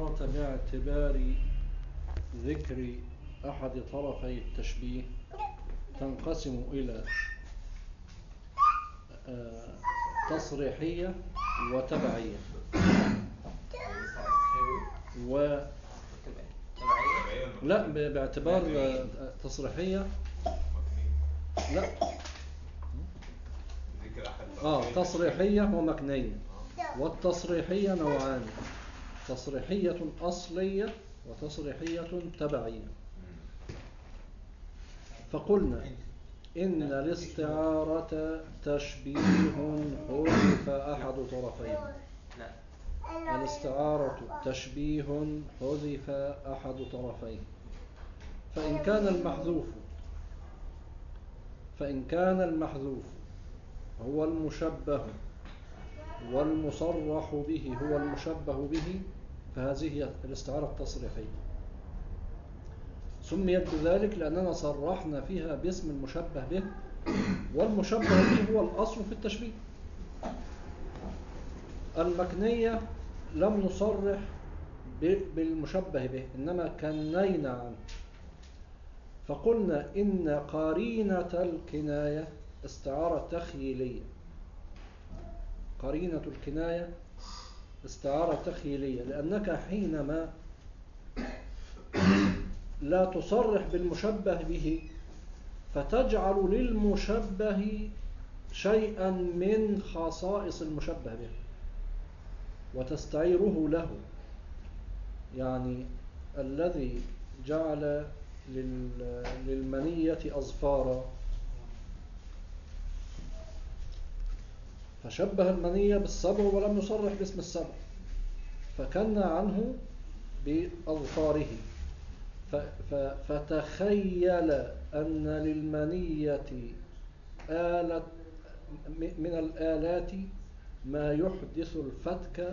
الاستعارة باعتبار ذكر أحد طرفي التشبيه تنقسم إلى آه، تصريحية وتبعية و لا ب- باعتبار آه، تصريحية لا ذكر احد اه تصريحية ومكنية والتصريحية نوعان تصريحية أصلية وتصريحية تبعية فقلنا إن الاستعارة تشبيه حذف أحد طرفيه لا الاستعارة تشبيه حذف أحد طرفيه فإن كان المحذوف فإن كان المحذوف هو المشبه والمصرح به هو المشبه به فهذه هي الاستعارة التصريحية سميت بذلك لأننا صرحنا فيها باسم المشبه به والمشبه به هو الأصل في التشبيه المكنية لم نصرح ب- بالمشبه به إنما كنينا عنه فقلنا إن قرينة الكناية استعارة تخيلية قرينة الكناية استعارة تخيلية لأنك حينما لا تصرح بالمشبه به فتجعل للمشبه شيئا من خصائص المشبه به وتستعيره له يعني الذي جعل لل- للمنية أظفارا فشبه المنية بالسبع ولم يصرح باسم السبع فكنى عنه بأظفاره ف- ف- فتخيل أن للمنية آلة م- من الآلات ما يحدث الفتك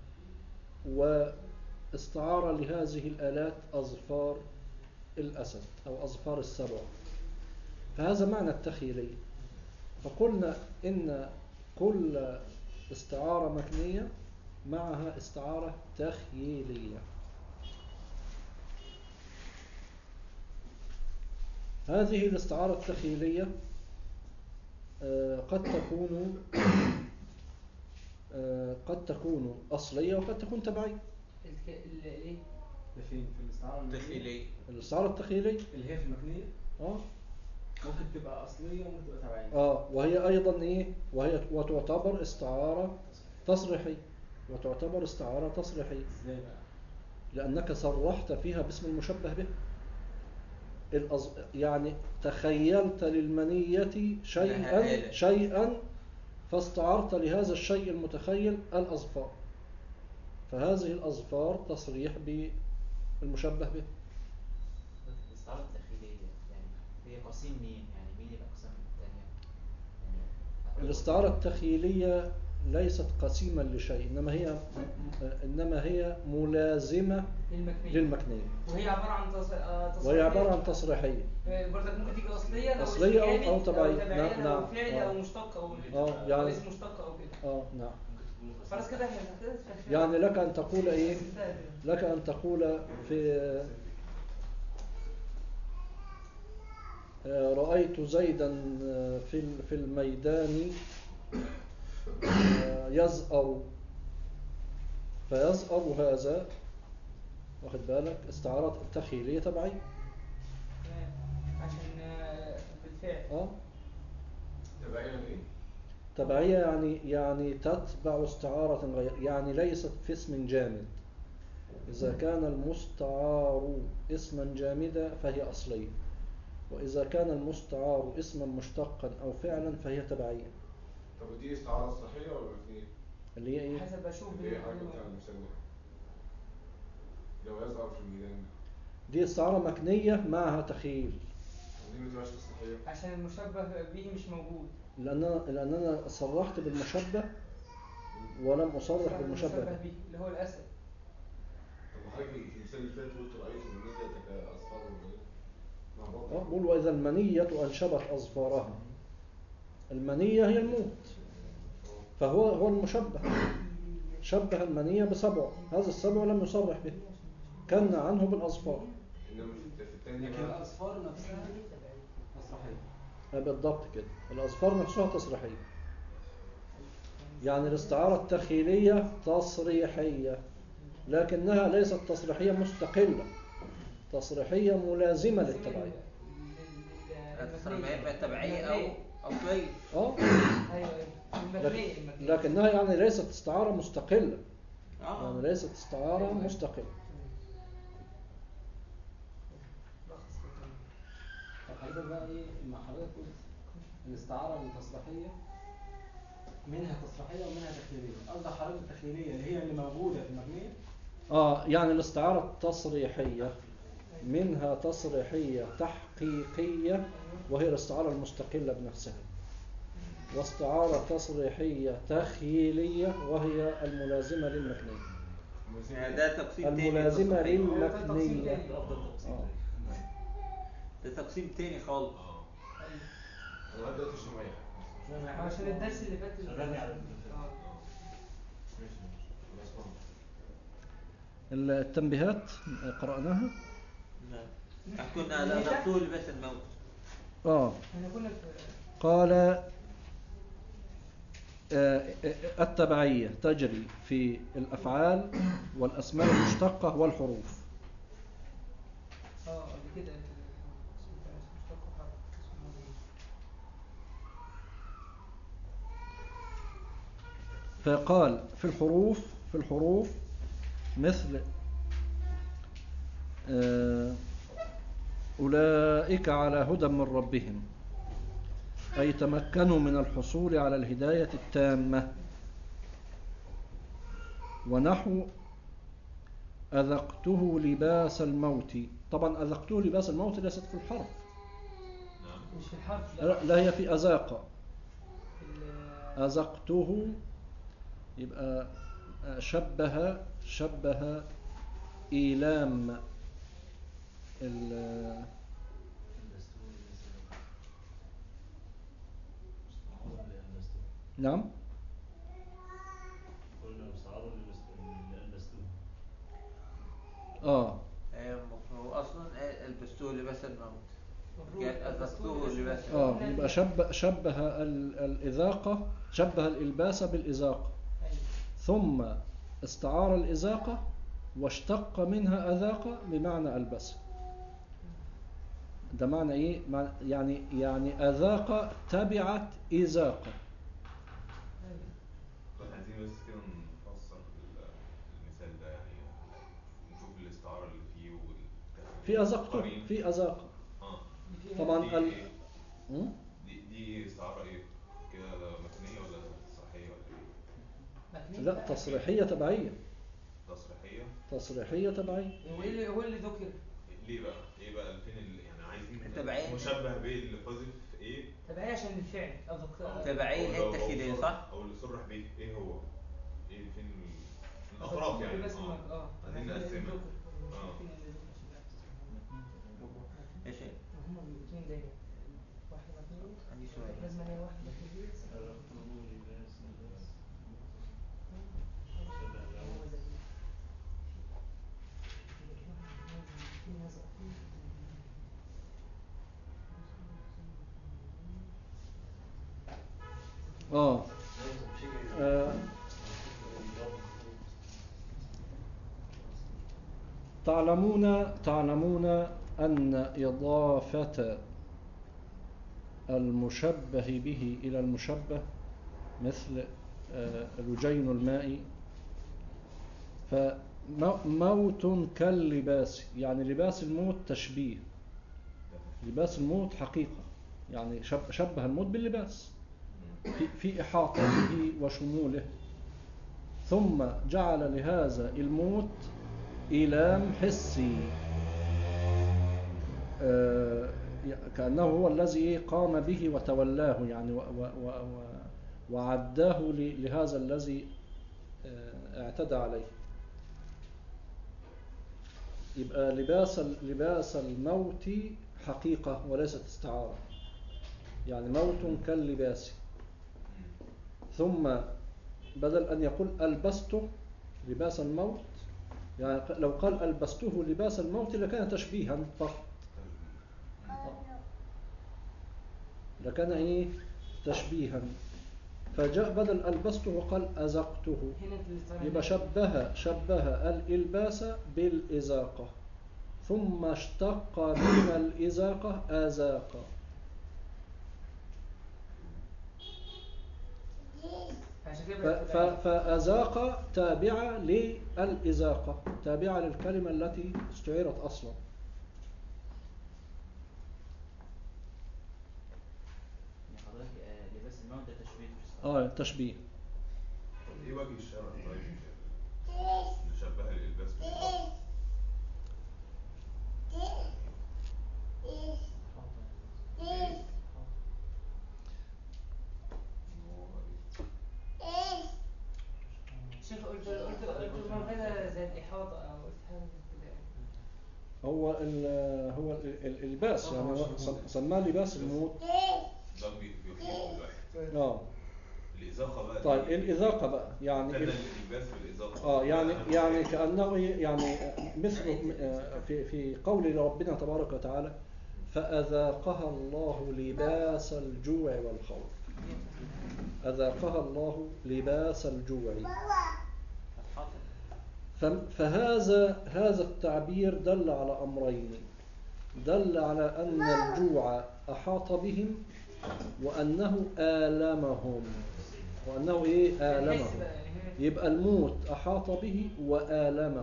واستعار لهذه الآلات أظفار الأسد أو أظفار السبع فهذا معنى التخيلية فقلنا إن كل استعارة مكنية معها استعارة تخييلية هذه الاستعارة التخيلية آه، قد تكون آه، قد تكون أصلية وقد تكون تبعية الك- ال- الايه ده فين في الاستعارة المكنية؟ تخيلي الاستعارة التخيلية اللي هي في المكنية آه ممكن تبقى أصلية وممكن تبقى تبعية آه وهي أيضا إيه وهي وتعتبر استعارة تصريحية وتعتبر استعارة تصريحية ازاي بقى؟ لأنك صرحت فيها باسم المشبه به الأز... يعني تخيلت للمنية لها شيئا آلة. شيئا فاستعرت لهذا الشيء المتخيل الأظفار فهذه الأظفار تصريح بالمشبه به الاستعارة التخيلية يعني هي قسيم مين يعني مين يبقى أقسام التانية يعني الاستعارة التخيلية ليست قسيما لشيء إنما هي إنما هي ملازمة للمكنية للمكنية وهي عبارة عن تص... آه، تصريحية. وهي عبارة عن تصريحية آه، برضك ممكن تيجي أصلية لو أصلية أو- اسم أو جامد تبعية. أو نعم، تبعية نعم. أو فعل آه. أو مشتق أو آه، أو يعني- اسم مشتق أو كده آه نعم خلاص كده هي هتبقى في- يعني لك أن تقول إيه انتهت. لك أن تقول في آه، رأيت زيدا آه، في ال- في الميدان آه، يزأر فيزأر هذا واخد بالك استعارة تخيلية تبعية تمام. عشان آه، بالفعل اه تبعية ايه؟ تبعية يعني يعني تتبع استعارة غير يعني ليست في اسم جامد إذا كان المستعار اسما جامدا فهي أصلية وإذا كان المستعار اسما مشتقا أو فعلا فهي تبعية طب ودي استعارة صحية ولا مبنية؟ اللي هي إيه؟ حسب أشوف اللي هي حاجة بتاع المثال ده لو يظهر في الميدان دي استعارة مكنية معها تخيل دي ما تبقاش تصحيحية عشان المشبه به مش موجود لأننا لأننا صرحت بالمشبه ولم أصرح بالمشبه به به اللي هو الأسد طب ما حضرتك في المثال اللي فات قلت رأيت المنية كأصفار المنية مع بعض آه، بقول وإذا المنية أنشبت أظفارها المنية هي الموت فهو هو المشبه شبه المنية بسبع هذا السبع لم يصرح به كن عنه بالأظفار انما في في الثانية لكن بقى الاصفار نفسها مسرحيه آه، بالضبط كده الأظفار نفسها تصريحية يعني الاستعارة التخيلية تصريحية لكنها ليست تصريحية مستقلة تصريحية ملازمة للتبعية التصريح يبقى تبعية أو أصلية اه ايوه ايوه المبنية لكن- المبنية. لكنها يعني ليست استعارة مستقلة يعني اه ليست استعارة مستقلة لخص كده. طب حضرتك بقى ايه مع حضرتك قلت الاستعاره التصريحيه منها تصريحيه ومنها تخيليه قصدك حضرتك التخيليه اللي هي اللي موجوده في المبنيه اه يعني الاستعارة التصريحية منها تصريحية تحقيقية وهي الاستعارة المستقلة بنفسها واستعارة تصريحية تخيلية وهي الملازمة للمكنية يعني ده تقسيم تاني الملازمة للتصريحية. هو ده تقسيم للمكنية تاني. ده افضل تقسيم آه. ده تقسيم تاني خالص اه انا لغايه دلوقتي مش فاهم اي حاجه عشان الدرس اللي فات شغال على اه ماشي ماشي خلاص فهمت. التنبيهات قرأناها لا كنا لا نقول لباس الموت اه احنا كنا في قال آه، آه، التبعية تجري في الأفعال والأسماء المشتقة والحروف اه قبل كده اسمه كان اسمه مشتق حرف اسمه مضمون. فقال في الحروف في الحروف مثل آه، أولئك على هدى من ربهم أي تمكنوا من الحصول على الهداية التامة ونحو أذقته لباس الموت طبعا أذقته لباس الموت ليست في الحرف نعم مش في الحرف لا لا هي في أذاق ال- أذقته يبقى شبه شبه إيلام ال- نعم قلنا مستعار للبستون آه آه، هو أصلا آه، البستوه لباس الموت المفروض كان أذقته الدستور لباس اسمه- آه يبقى شبه شبه ال- الإذاقة شبه الإلباس بالإذاقة أيوة. ثم استعار الإذاقة واشتق منها أذاق بمعنى ألبس ده معنى إيه؟ معنى يعني يعني أذاق تبعت إذاقة أيوة. طب عايزين بس كده نفسر ال- المثال ده يعني نشوف الاستعارة اللي فيه وال في أذقته قرين. في أذاقة اه دي فيها- طبعا دي ال... إيه؟ م? دي دي استعارة ايه؟ كده مكنية ولا تصريحية ولا ايه؟ مكنية لا بقى. تصريحية تبعية تصريحية تصريحية تبعية هو ايه اللي هو اللي ذكر ليه بقى؟ ايه بقى فين ال... يعني عايزين التبعية. مشبه به اللي قذف ايه؟ تبعية عشان الفعل أذق تبعية اللي هي أو- أو التخيلية، صرح- صح؟ او اللي صرح به ايه هو؟ ايه فين ال- الاطراف يعني بس اه اه عايزين عشان نقسمها الذكر. اه. شايفين اللي ذكر عشان نقسمها. ايش هي؟ هما بيبقوا اتنين دايما واحدة مكنية عندي سؤال لازم هي واحدة تخيلية هو زي آه. آه. تعلمون تعلمون أن إضافة المشبه به إلى المشبه مثل آه، لجين الماء فموت كاللباس يعني لباس الموت تشبيه لباس الموت حقيقة يعني شب- شبه الموت باللباس في, في إحاطة به وشموله ثم جعل لهذا الموت إيلام حسي آه، كأنه هو الذي قام به وتولاه يعني و و و و وعداه ل- لهذا الذي آه، اعتدى عليه يبقى لباس ال- لباس الموت حقيقة وليست استعارة يعني موت كاللباس ثم بدل أن يقول ألبسته لباس الموت يعني ق- لو قال ألبسته لباس الموت لكان تشبيها فقط لكان إيه تشبيها فجاء بدل ألبسته وقال أزقته هنا في الاستعمال يبقى شبه شبه الإلباس بالإزاقة ثم اشتق من الإزاقة أزاق عشان ف- كده ف- فأزاق تابعة للإزاقة تابعة للكلمة التي استعيرت أصلا يعني حضرتك آه، لباس الموت ده تشبيه مش صح؟ آه تشبيه طب ايه وجه الشرع طيب اللي شبه الالباس بالإضافة؟ إن هو إيه؟ شيخ قلت قلت قلت المرة كده زي الإحاطة أو قلت حاجة زي كده هو ال- هو ال- ال- الباس يعني هو سم- سماه لباس الموت ده بي- بيخيف الواحد اه الإزاقة بقى طيب دي- الإذاقة بقى يعني كان ال- الإلباس بالإزاقة اه يعني أنا يعني مش- كأنه يعني مثل في في قول ربنا تبارك وتعالى فأذاقها الله لباس الجوع والخوف أذاقها الله لباس الجوع فم- فهذا هذا التعبير دل على أمرين دل على أن الجوع أحاط بهم وأنه آلمهم وأنه إيه نحس آلمهم بقى يعني هنا يبقى الموت أحاط به وآلمه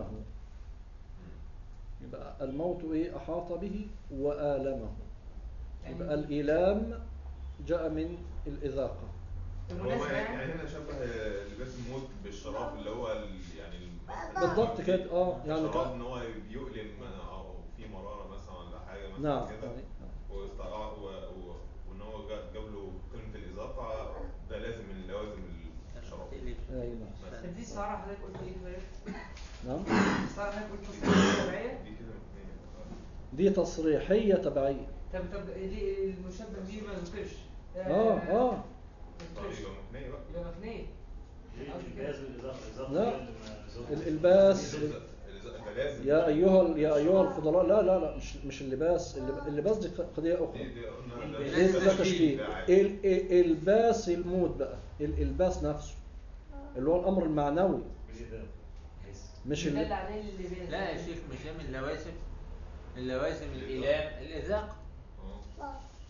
يبقى الموت إيه أحاط به وآلمه يبقى الإيلام جاء من الإذاقة هو بالمناسبة يعني يعني يعني هنا شبه لباس الموت بالشراب اللي هو ال- يعني ال- بالضبط كده، آه، يعني الشراب ك- ان هو بيؤلم او في مراره مثلا ولا حاجه مثلا نعم كده واستع- و- و- وان هو جا- جاب له كلمه الاضافه ده لازم من لوازم الشراب أي نعم طب دي الصراحة حضرتك قلت إيه طيب؟ نعم الصراحة حضرتك قلت تصريحية تبعية دي كده اثنين دي تصريحية تبعية طب طب دي المشبه بيه ما ذكرش آه آه ما طب ذكرش يبقى مكنيه بقى يبقى مكنية ليه الباس بالإضافة الإضافة لا. هي اللي ما زودت. الإلباس الإزا- الإزا- ده لازم يا أيها ال- يا أيها الفضلاء لا لا لا مش مش اللباس اللب- اللباس دي قضية دي أخرى دي قلنا دي- ده إيه ده ده تشبيه ده عادي. ال- ال- الباس الموت بقى الإلباس نفسه اللي هو الأمر المعنوي بالإضافة حس مش دل اللي عليه اللي بيه لا يا شيخ مش هي من لوازم من لوازم الإيلام الإذاقة آه.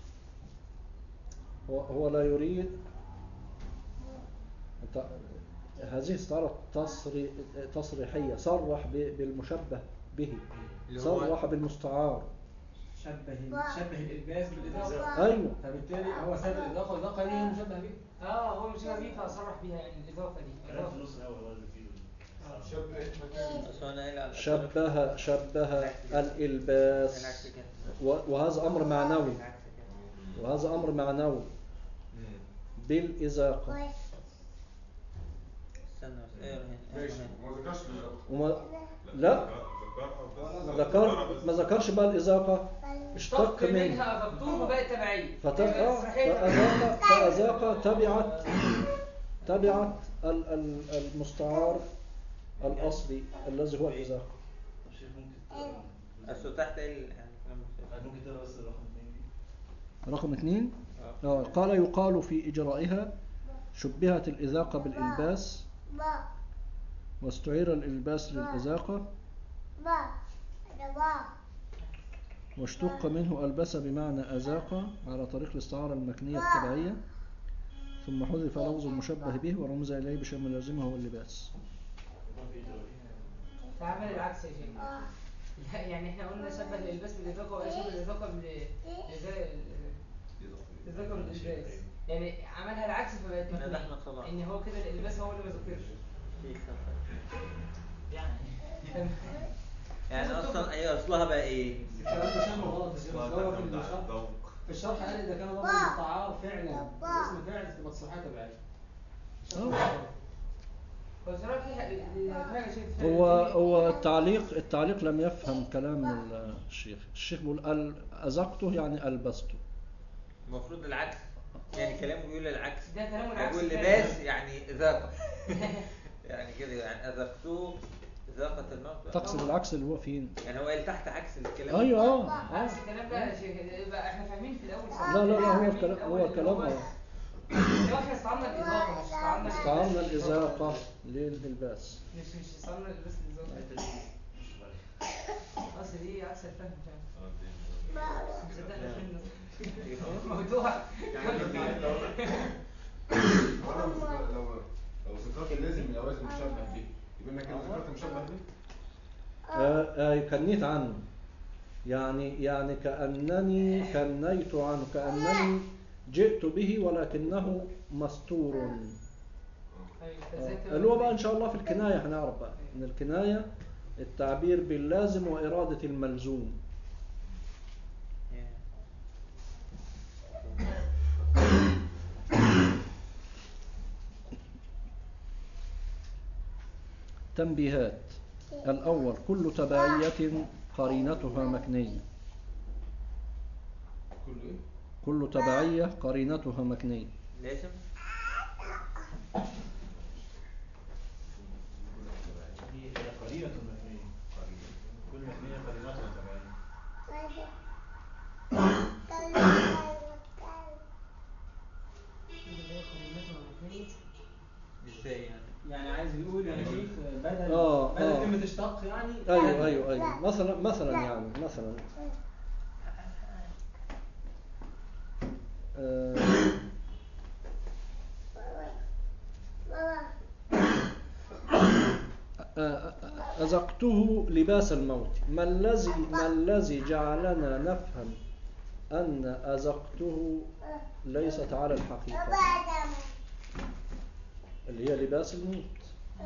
هو هو لا يريد أنت هذه استعارة تصري تصريحية صرح ب- بالمشبه به اللي هو- صرح بالمستعار شبه شبه الالباس بالاضافه أيوه فبالتالي هو ساب الاضافه والاضافه دي هي مشبه بيه اه هو مش بيه فصرح بيها يعني الإضافة دي كلام في إضافة النص الأول هو اللي فيه أصل أنا قايل على شبه شبه الإلباس العكس كده و- وهذا أمر معنوي العكس كده وهذا أمر معنوي مم. بالإزاقة استنى بس اقرا هنا ماشي اقرا هنا. ما ذكرش بالإضافة. وما لا ذكرها بس ذكر ما ذكرش بقى الإزاقة اشتق اشتق منها منها أذقتوه وبقت تبعية فت- آه، فأذاق فأذاق تبعت تبعت ال- ال- المستعار الأصلي الذي هو الإزاقة طب شيخ ممكن تقرا أصل تحت قايل يعني كلام مختلف. ممكن تقرا بس رقم اثنين دي رقم اثنين آه. آه، قال يقال في إجرائها شبهت الإذاقة بالإلباس واستعير الإلباس للإذاقة واشتق منه ألبس بمعنى أزاق على طريق الاستعارة المكنية التبعية ثم حذف لفظ المشبه به ورمز إليه بشيء من لازمه هو اللباس يكون في إجرائها تعمل العكس يا شيخ لا يعني احنا قلنا شبه الإلباس بالإضافة ولا شبه الإضافة بال الإضافة بالإلباس يعني عملها العكس فبقت من مكنية. أحمد صلاح. إن هو كده الإلباس هو اللي ما ذكرش شيخ صح. يعني يعني أصلا هي أصلها بقى إيه؟ الكلام ده شبه غلط يا شيخ أصل هو في الشرح ذوق في الشرح قال اذا كان ضمن المستعار فعلا اسم فعل تبقى تصريحيه تبعيه هو صراحة في حاجة شيء هو هو التعليق التعليق لم يفهم كلام الشيخ الشيخ بيقول ال- أزقته يعني ألبسته المفروض العكس يعني كلامه بيقول العكس ده كلامه العكس يقول فعلا. لباس يعني ذاق يعني كده يعني اذقته ذاقة الموت تقصد العكس اللي هو فين يعني هو قال تحت عكس الكلام ايوه اه آه. عكس الكلام ده يا شيخ يبقى احنا فاهمين في الاول صح لا لا لا هو فاهمين في الكلام الأول هو إن الكلام هو- اه لو احنا استعملنا الاضافه مش استعملنا استعملنا الإزاقة للباس مش مش استعملنا بس الاضافه اصل دي عكس الفهم فعلا مصدقنا فهمنا موضوع وانا لو لو ذكرت لازم اللوازم مشابه به يبقى انا كده ذكرت مشابه به آه، آه، كنيت عنه يعني يعني كأنني كنيت عنه كأنني جئت به ولكنه مستور آه، اللي هو بقى إن شاء الله في الكناية هنعرف بقى إن الكناية التعبير باللازم وإرادة الملزوم تنبيهات الأول كل تبعية قرينتها مكنية كله ايه؟ كل تبعية قرينتها مكنية لازم هي هي قرينة المبنية كل مبنية قرينتها تبعية ازاي يعني يعني عايز يقول يا شيخ بدل آه، بدل آه. كلمة اشتق يعني أيوة أيوة أيوة مثلا مثلا يعني مثلا آه، آه، أذقته لباس الموت ما الذي ما الذي جعلنا نفهم أن أذقته ليست على الحقيقة اللي هي لباس الموت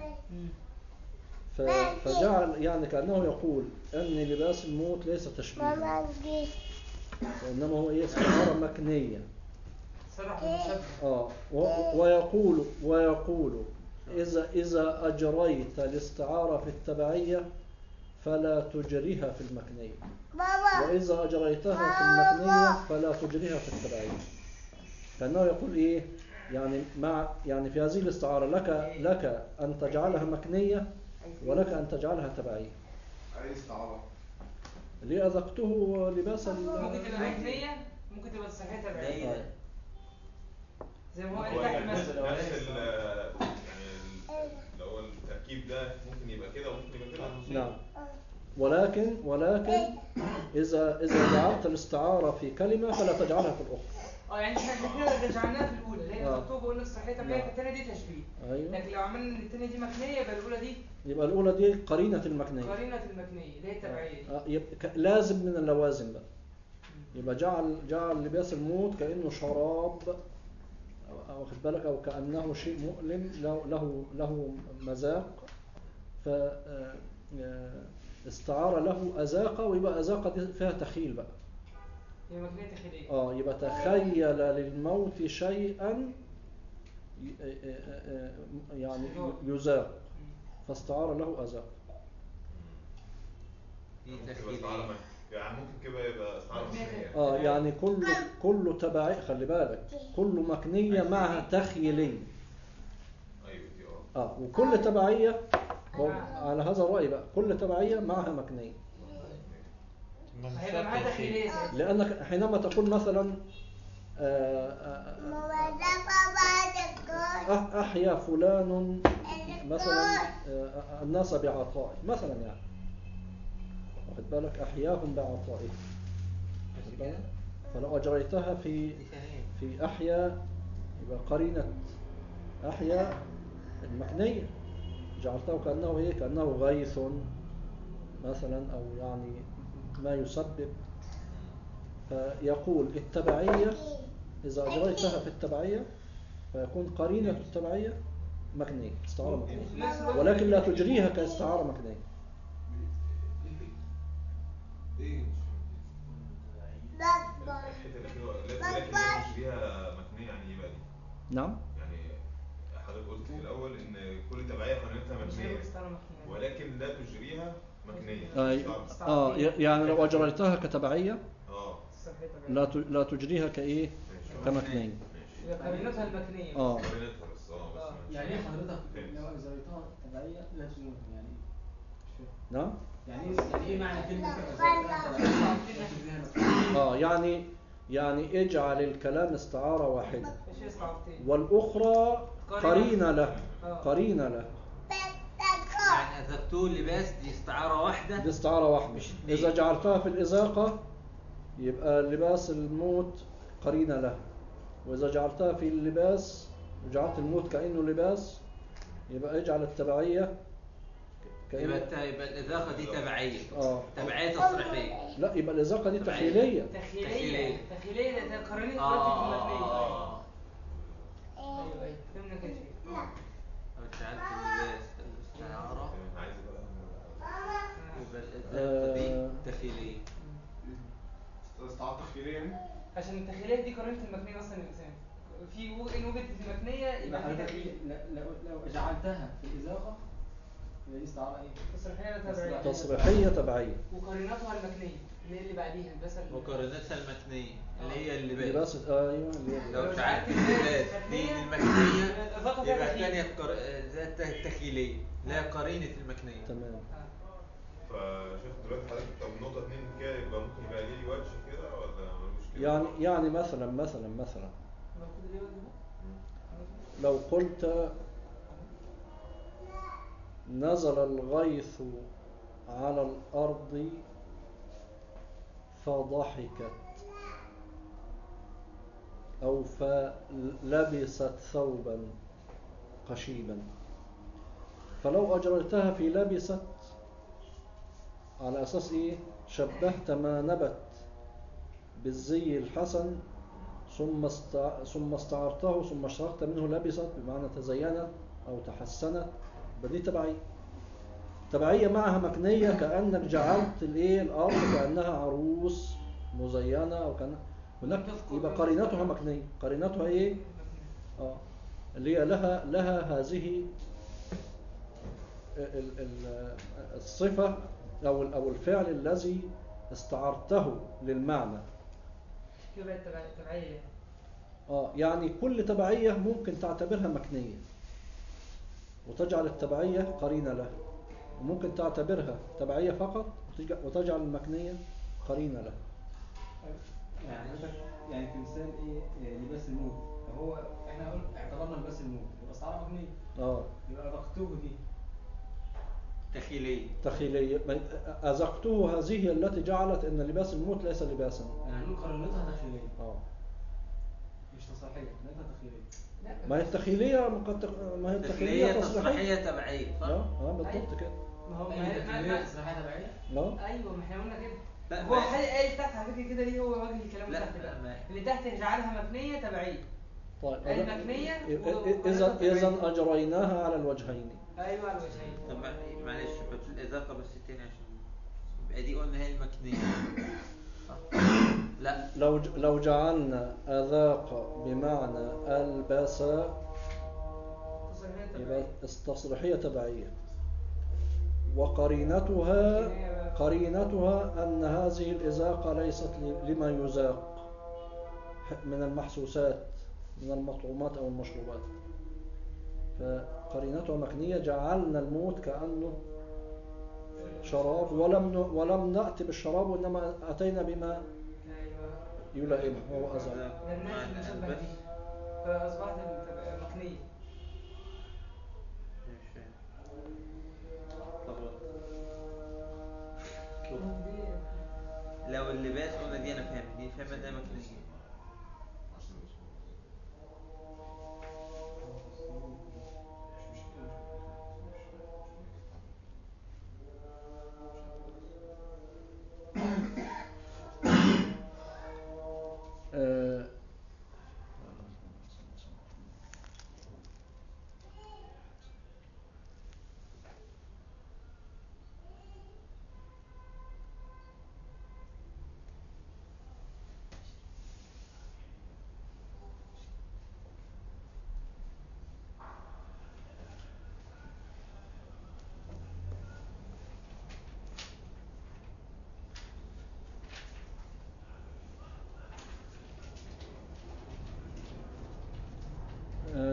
ف- فجعل يعني كأنه يقول أن لباس الموت ليس تشبيها وإنما هو إيه استعارة مكنية صرح بالمشبه آه و- ويقول ويقول إذا إذا أجريت الاستعارة في التبعية فلا تجريها في المكنية وإذا أجريتها في المكنية فلا تجريها في التبعية كأنه يقول إيه يعني مع يعني في هذه الاستعارة لك لك أن تجعلها مكنية ولك أن تجعلها تبعية اي استعارة اللي أذقته لباس ال- ممكن تبقى مكنيه ممكن تبقى صحيحه تبعيه ده زي ما هو هو قال تحت يعني نفس مثلا نفس ال يعني ال- اللي هو التركيب ده ممكن يبقى كده وممكن يبقى كده نعم ولكن ولكن إذا إذا جعلت الاستعارة في كلمة فلا تجعلها في الأخرى اه يعني احنا كده رجعناها في الاولى اللي هي آه. مكتوبه قلنا صحيحه تبعيه نعم. الثانيه دي تشبيه أيوة لكن لو عملنا ان الثانيه دي مكنيه يبقى الاولى دي يبقى الأولى دي قرينة المكنية قرينه المكنيه اللي هي التبعيه دي آه، يبقى ك- لازم من اللوازم بقى يبقى جعل جعل لباس الموت كأنه شراب أو- أو واخد بالك أو كأنه شيء مؤلم له له له مذاق ف آه، آه، استعار له أذاقة ويبقى أذاقة دي فيها تخيل بقى هي مكنيه تخيليه اه يبقى تخيل للموت شيئا ي- آه، آه، آه، يعني يذاق فاستعار له أذاق دي ممكن يبقى تخيلية استعارة مك- يعني ممكن كده يبقى استعارة مكنية اه يعني كل كل تبعي خلي بالك كل مكنية معها تخيلية ايوه دي اه اه وكل تبعية هو على هذا الرأي بقى كل تبعية معها مكنية هيبقى معاها تخيليه ساعتها. لأنك حينما تقول مثلا آه، آه، آه، أحيا فلان مثلا آه، الناس بعطائه مثلا يعني واخد بالك أحياهم بعطائه واخد بالك؟ فلو أجريتها في في أحيا يبقى قرينة أحيا المكنية جعلته كأنه إيه كأنه غيث مثلا أو يعني ما يسبب فيقول التبعية إذا أجريتها في التبعية فيكون قرينة التبعية مكنية استعارة في نفس مكنية الوقت ولكن لا تجريها كاستعارة مكنية ايه الحته الاخيره لكن لا تشبيها مكنيه يعني ايه بقى دي؟ نعم يعني حضرتك قلت في الاول ان كل تبعيه قرينتها مش مبنيه هيبقى استعارة مكنية. ولكن لا تجريها مكنيه آه, صعب. آه يعني لو أجريتها كتبعية اه صحيح تبعية. لا ت- لا تجريها كإيه ماشي كمكنية ماشي يبقى قرينتها المكنية اه قرينتها بس اه بس آه. مش- يعني ايه حضرتك فهمت. لو اجزريتها تبعية لا تزول يعني ايه؟ مش فاهم نعم يعني ايه يعني ايه معنى كلمة اجزريتها تبعية لا تزولها مكنية؟ اه يعني يعني اجعل الكلام استعارة واحدة ايش استعارتين والأخرى قرينة له آه. قرينة له يعني أذقتوه لباس دي استعارة واحدة دي استعارة واحدة مش اتنين. إذا جعلتها في الإزاقة يبقى لباس الموت قرينة له وإذا جعلتها في اللباس وجعلت الموت كأنه لباس يبقى اجعل التبعية يبقى كأنه الت- يبقى الإذاقة دي تبعية اه تبعية تصريحية لا يبقى الإزاقة دي تبعية. تخيلية تخيلية تخيلية ده- ده قرينة دلوقتي آه ايوه ايوه فهمنا كده شيء لو جعلت اللباس الاستعارة عايز بقى يبقى الإذاقة دي آه. تخيلية استعارة تخيلية يعني عشان التخيلية دي قرينة المكنية اصلا الانسان في و- ان وجدت المكنية يبقى يبقى في حضرتك تخيل لا- لو لو جعلتها في الإزاقة يبقى دي استعارة ايه؟ تصريحية تبعية تصريحية تبعية وقرينتها المكنية اللي هي اللي بعديها بس ال- وقرينتها المتنية اللي هي اللباس لباس ايوه اللي هي لو لو جعلت جعلت اللباس دي المكنية، المكنية الإضافة فيها يبقى تخيل. الثانية القر- ذات التخيلية لا قرينة المكنية تمام آه. فشوف دلوقتي حضرتك طب نقطة اتنين كده يبقى ممكن يبقى ليه وجه كده ولا ملوش كده؟ يعني يعني مثلا مثلا مثلا لو كده ليه وجه بقى؟ لو قلت نزل الغيث على الأرض فضحكت أو فلبست ثوبا قشيبا فلو أجريتها في لبست على أساس إيه شبهت ما نبت بالزي الحسن ثم استع... ثم استعرته ثم اشتركت منه لبست بمعنى تزينت أو تحسنت بدي تبعية تبعية معها مكنية كأنك جعلت الإيه الأرض كأنها عروس مزينة أو كان هناك يبقى قرينتها مكنية قرينتها إيه؟ آه اللي هي لها لها هذه ال- ال- الصفة أو ال- أو الفعل الذي استعرته للمعنى كده بقت تبع- تبعية يعني. اه يعني كل تبعية ممكن تعتبرها مكنية وتجعل التبعية قرينة لها وممكن تعتبرها تبعية فقط وتج- وتجعل المكنية قرينة لها يعني حضرتك يعني تمثال ايه إيه، لباس الموت فهو احنا قلنا اعتبرنا لباس الموت يبقى استعارة مبنية اه يبقى أذقتوه دي تخيلية تخيلية ما- أزقته هذه هي التي جعلت أن لباس الموت ليس لباسا يعني هنقول قرينتها تخيلية اه مش تصحيحية قرينتها تخيلية لا ما هي التخيلية ما قد تق- ما هي التخيلية تخيلية تصريحية تصريحية تبعية صح؟ اه اه بالضبط كده ما هو ما أي هي- ما- تخيلية ما- تصريحية تبعية اه ايوه ما احنا قلنا كده لا هو ما- حي قايل تحت على فكره كده ليه هو وجه الكلام لا، تحت بقى ما- اللي تحت جعلها مكنيه تبعيه طيب المكنية إذا وقرينتها إذا تبعية. أجريناها على الوجهين ايوه على وجهين طب مع- معلش بس الإذاقة بس تاني عشان يبقى دي قلنا هي المكنية صح؟ لا لو ج- لو جعلنا أذاق بمعنى ألبس تصريحية يبقى تبعية التصريحية تبعية وقرينتها قرينتها أن هذه الإزاقة ليست ل- لما يزاق ح- من المحسوسات من المطعومات أو المشروبات فقرينتها مكنية جعلنا الموت كأنه شراب ولم ن- ولم نأتي بالشراب وإنما أتينا بما ايوه يلائمه وهو أزاق ده الناس اللي شبه بس دي فاصبحت تبقى مكنيه مش فاهم طب لو اللباس قلنا دي أنا فاهم دي فاهم إنها مكنية آه،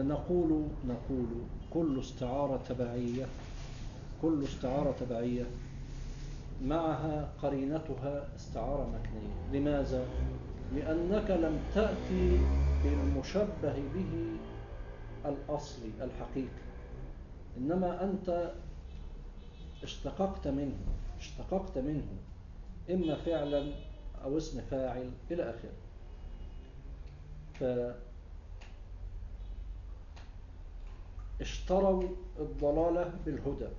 نقول نقول كل استعارة تبعية كل استعارة تبعية معها قرينتها استعارة مكنية لماذا؟ لأنك لم تأتي بالمشبه به الأصلي الحقيقي إنما أنت اشتققت منه اشتققت منه إما فعلا أو اسم فاعل إلى آخره ف اشتروا الضلالة بالهدى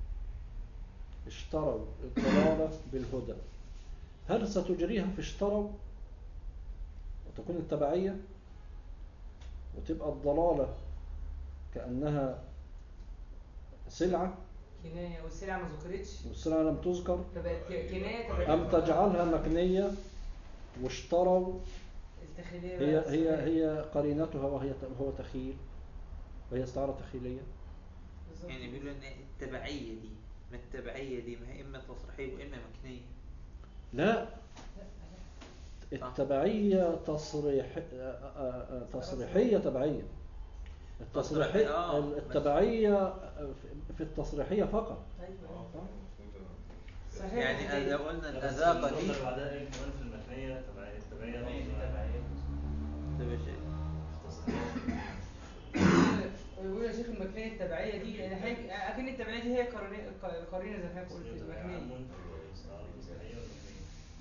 اشتروا الضلالة بالهدى هل ستجريها في اشتروا وتكون التبعية وتبقى الضلالة كأنها سلعة كناية والسلعة ما ذكرتش والسلعة لم تذكر فبقت ك- كناية تبقى أم تجعلها مكنية واشتروا التخيلية هي بقى هي السلعة. هي قرينتها وهي هو تخيل وهي استعارة تخيلية بالظبط. يعني بيقولوا ان التبعية دي ما التبعية دي ما هي اما تصريحية واما مكنية لا التبعية تصريح آه، آه، آه، تصريحية تبعية التصريحية آه، بس- التبعية في التصريحية فقط أيوة. يعني صحيح لو قلنا بس الأذاقة النقطة دي اللي بعدها ايه كمان في المكنية تبعية تبعية تبعية برضه. تبعية تبقى شيء بيقول يا شيخ المكنية التبعية دي يعني حاجة أكن التبعية دي هي قرينة قرينة زي ما حضرتك قلت تبقى المكنية عمون في الاستعارة التصريحية والمكنية.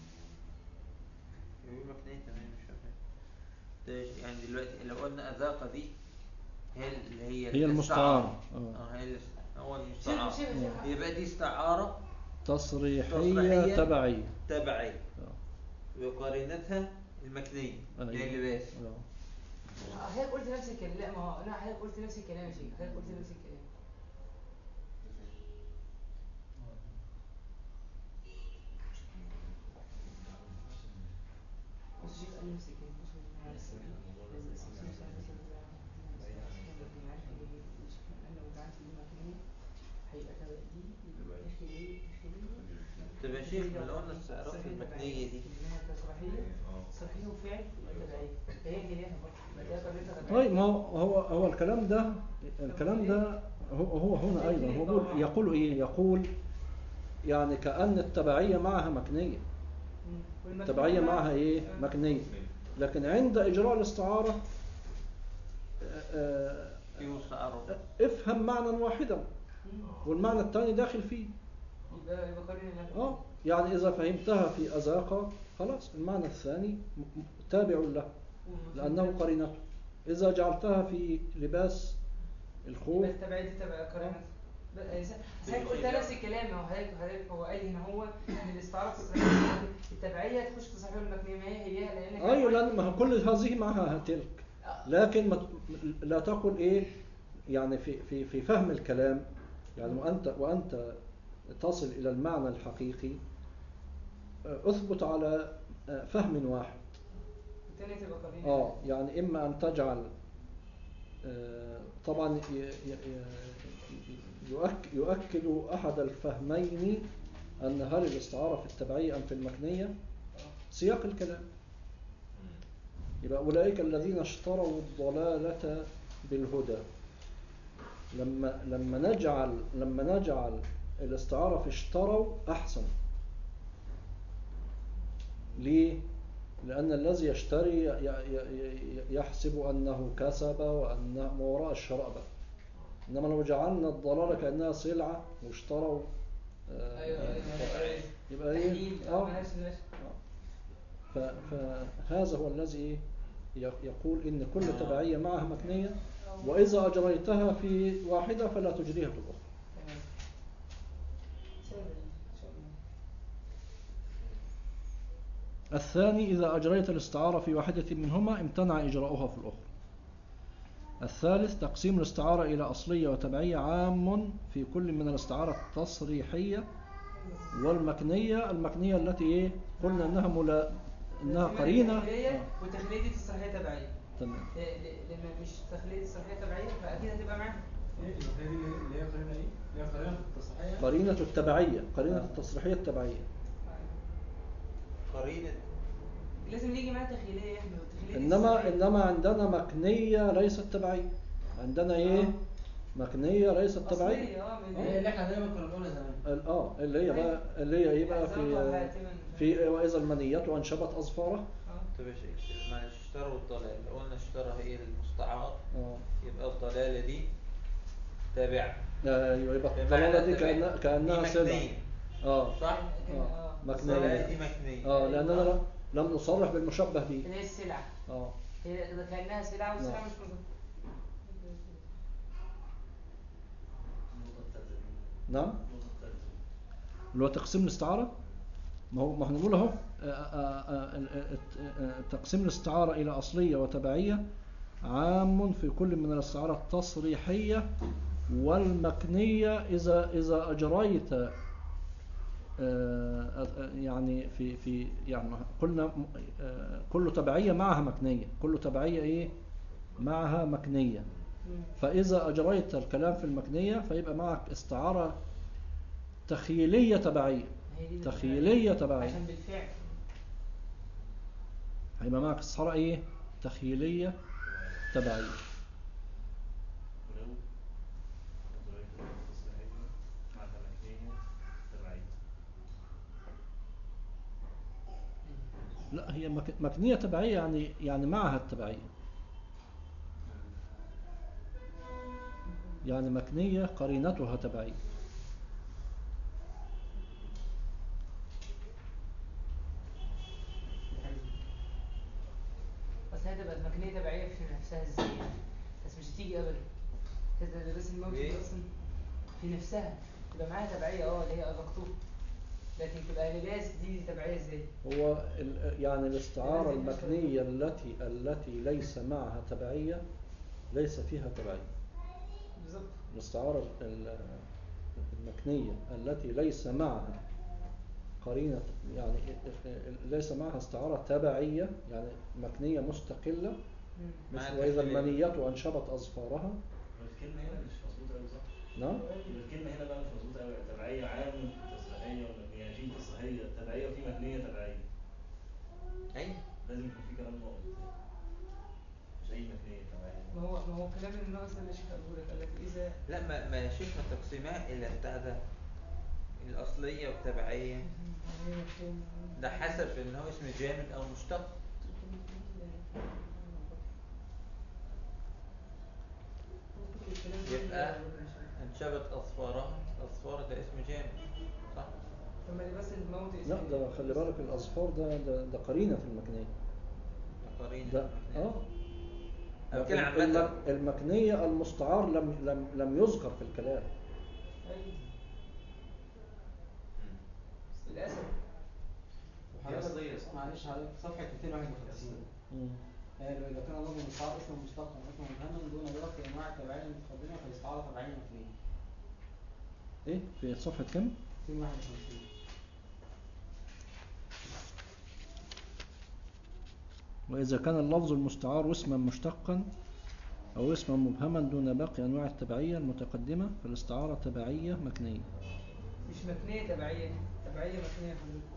بيقول مكنية تمام مش فاهم ده يعني دلوقتي لو قلنا أذاقة دي هي اللي هي هي المستعارة اه آه. هي الاس- هو شيخ المستعارة شيخ شيخ يبقى دي استعارة تصريحية تصريحية. تبعية تبعية آه. وقرينتها المكنية أيوة. اللي هي اللباس آه. حضرتك قلت نفس الكلام لا ما هو لا حضرتك قلت نفس الكلام يا شيخ حضرتك قلت نفس الكلام بص شيخ قال نفس الكلام بص هو أنا عارف إيه. لما الإنسان يسأل نفسه إذا عمل عارف إيه شيخ قال لو جعلت دي مكنية هيبقى تبع دي يبقى داخلية داخلية طب يا شيخ ما لو قلنا استعارات المكنية دي إنها تصريحية تصريحية وفعل يبقى تبعية هي هي برضه يبقى ده قرينتها تبعية طيب ما هو هو هو الكلام ده الكلام ده هو هو هنا أيضا هو بيقول يقول إيه يقول يعني كأن التبعية معها مكنية مم. والمكنية التبعية بقى- معها إيه آه. مكنية لكن عند إجراء الاستعارة آه، في مستعارة افهم معنى واحدا مم. والمعنى الثاني داخل فيه يبقى يبقى قرينة لها اه يعني إذا فهمتها في أذاقة خلاص المعنى الثاني م- م- تابع له لأنه قرينته إذا جعلتها في لباس الخوف يبقى التبعية دي تبقى قرينة حضرتك قلت نفس الكلام هو حضرتك حضرتك هو قال هنا هو ان الاستعارة تصريحية التبعية تخش في صحيح المكنية ما هي هي لان أيوة لأن ما هو كل هذه معها تلك لكن ما ت- لا تقل إيه يعني في في في فهم الكلام يعني وأنت وأنت تصل إلى المعنى الحقيقي آه، أثبت على آه، فهم واحد التانية تبقى قرينة اه يعني اما ان تجعل آه، طبعا ي- ي- ي- يؤك- يؤكد احد الفهمين ان هل الاستعاره في التبعيه ام في المكنيه سياق الكلام يبقى اولئك الذين اشتروا الضلاله بالهدى لما لما نجعل لما نجعل الاستعاره في اشتروا احسن ليه لأن الذي يشتري ي- ي- ي- يحسب أنه كسب وأنه ما وراء الشراء بقى إنما لو جعلنا الضلالة كأنها سلعة واشتروا آه، ايوه ايوه يبقى تحليل إيه؟ اه آه. ماشي ماشي ف- فهذا هو الذي ي- يقول إن كل تبعية معها مكنية وإذا أجريتها في واحدة فلا تجريها في الأخرى تمام سهل ان شاء الله الثاني إذا أجريت الاستعارة في واحدة منهما امتنع إجراؤها في الأخرى الثالث تقسيم الاستعارة إلى أصلية وتبعية عام في كل من الاستعارة التصريحية والمكنية المكنية التي إيه قلنا إنها ملا إنها التمام قرينة التخلية آه، والتخلية دي تصريحية تبعية تمام ل- ل- لما مش تخلية تصريحية تبعية فأكيد هتبقى معاها ايه المكنية دي اللي هي قرينة ايه؟ اللي هي قرينة التصحيح قرينة التبعية قرينة التصريحية التبعية قرينة لازم يجي معاها تخيلية يا احمد والتخيلية دي إنما تصريحية. إنما عندنا مكنية ليست تبعية عندنا ايه مكنية ليست أصلية، تبعية اه من- هي اللي احنا دايما كنا بنقولها زمان ال- اه اللي هي بقى اللي هي ايه بقى في في واذا المنيات وانشبت اظفارها آه. طب يا شيخ معلش اشترى والضلال لو قلنا اشترى هي المستعار اه يبقى الضلالة دي تابعة ايوه يبقى بمعنى الضلالة دي تابعة. كأنها كأنها دي سلعة مكنية. اه صح؟ اه الضلالة دي مكنية مكنية اه لأننا لم- لم نصرح بالمشبه به اللي هي السلعة اه هي ده كأنها سلعة والسلعة نعم. مش مظبوطة النقطة الثالثة نعم النقطة الثالثة اللي هو تقسيم الاستعارة ما هو ما احنا بنقول اهو آه، آه، آه، ال- آه، آه، تقسيم الاستعارة إلى أصلية وتبعية عام في كل من الاستعارة التصريحية والمكنية إذا إذا أجريت آه، آه، يعني في في يعني قلنا آه، كل تبعية معها مكنية كل تبعية إيه معها مكنية مم. فإذا أجريت الكلام في المكنية فيبقى معك استعارة تخيلية تبعية هي دي تخيلية تبعية عشان بالفعل هيبقى معك استعارة إيه تخيلية تبعية ولو نظرية التصريحية مع تمكنية تبعية لا هي مك- مكنية تبعية يعني يعني معها التبعية يعني مكنية قرينتها تبعية بس هتبقى المكنية تبعية في نفسها ازاي يعني؟ بس مش هتيجي ابدا كده بس الموت ليه؟ دي اصلا في نفسها تبقى معاها تبعية اه اللي هي اذقتوه لكن تبقى لباس دي تبعية ازاي؟ هو ال- يعني الاستعارة المكنية التي التي ليس معها تبعية ليس فيها تبعية بالظبط الاستعارة ال- المكنية التي ليس معها قرينة يعني ليس معها استعارة تبعية يعني مكنية مستقلة مم. مع مثل وإذا التخليل. المنية أنشبت أظفارها الكلمة هنا مش مظبوطة أوي صح؟ نعم يبقى الكلمة هنا بقى مش مظبوطة أوي تبعية عام تصريحية ومبنية يعني في تصريحية تبعية وفي مبنية تبعية أيوة لازم يكون في كلام ناقص مش أي مبنية تبعية ما هو ما هو كلام الناقص ده اللي الشيخ قاله لك قال لك اذا لا ما ما شفنا تقسيمات إلا بتاع ده الأصلية والتبعية ده حسب إن هو اسم جامد أو مشتق يبقى انشبت أصفارها أصفار ده اسم جامد صح؟ طب ما دي بس الموت لا ده خلي بالك الأظفار ده ده, ده قرينة في المكنية قرينة ده المكنية. اه أو لكن كده عامة الم- المكنية المستعار لم لم لم يذكر في الكلام أيوة. مم. للاسف وحضرتك معلش حضرتك صفحة 251 مم. قالوا إذا كان اللفظ المستعار اسما مشتقا اسما مبهما دون ذكر أنواع التبعية المتقدمة فالاستعارة تبعية مكنية ايه في صفحة كم 251 وإذا كان اللفظ المستعار اسما مشتقا أو اسما مبهما دون باقي أنواع التبعية المتقدمة فالاستعارة تبعية مكنية مش مكنية تبعية تبعية مكنية حضرتك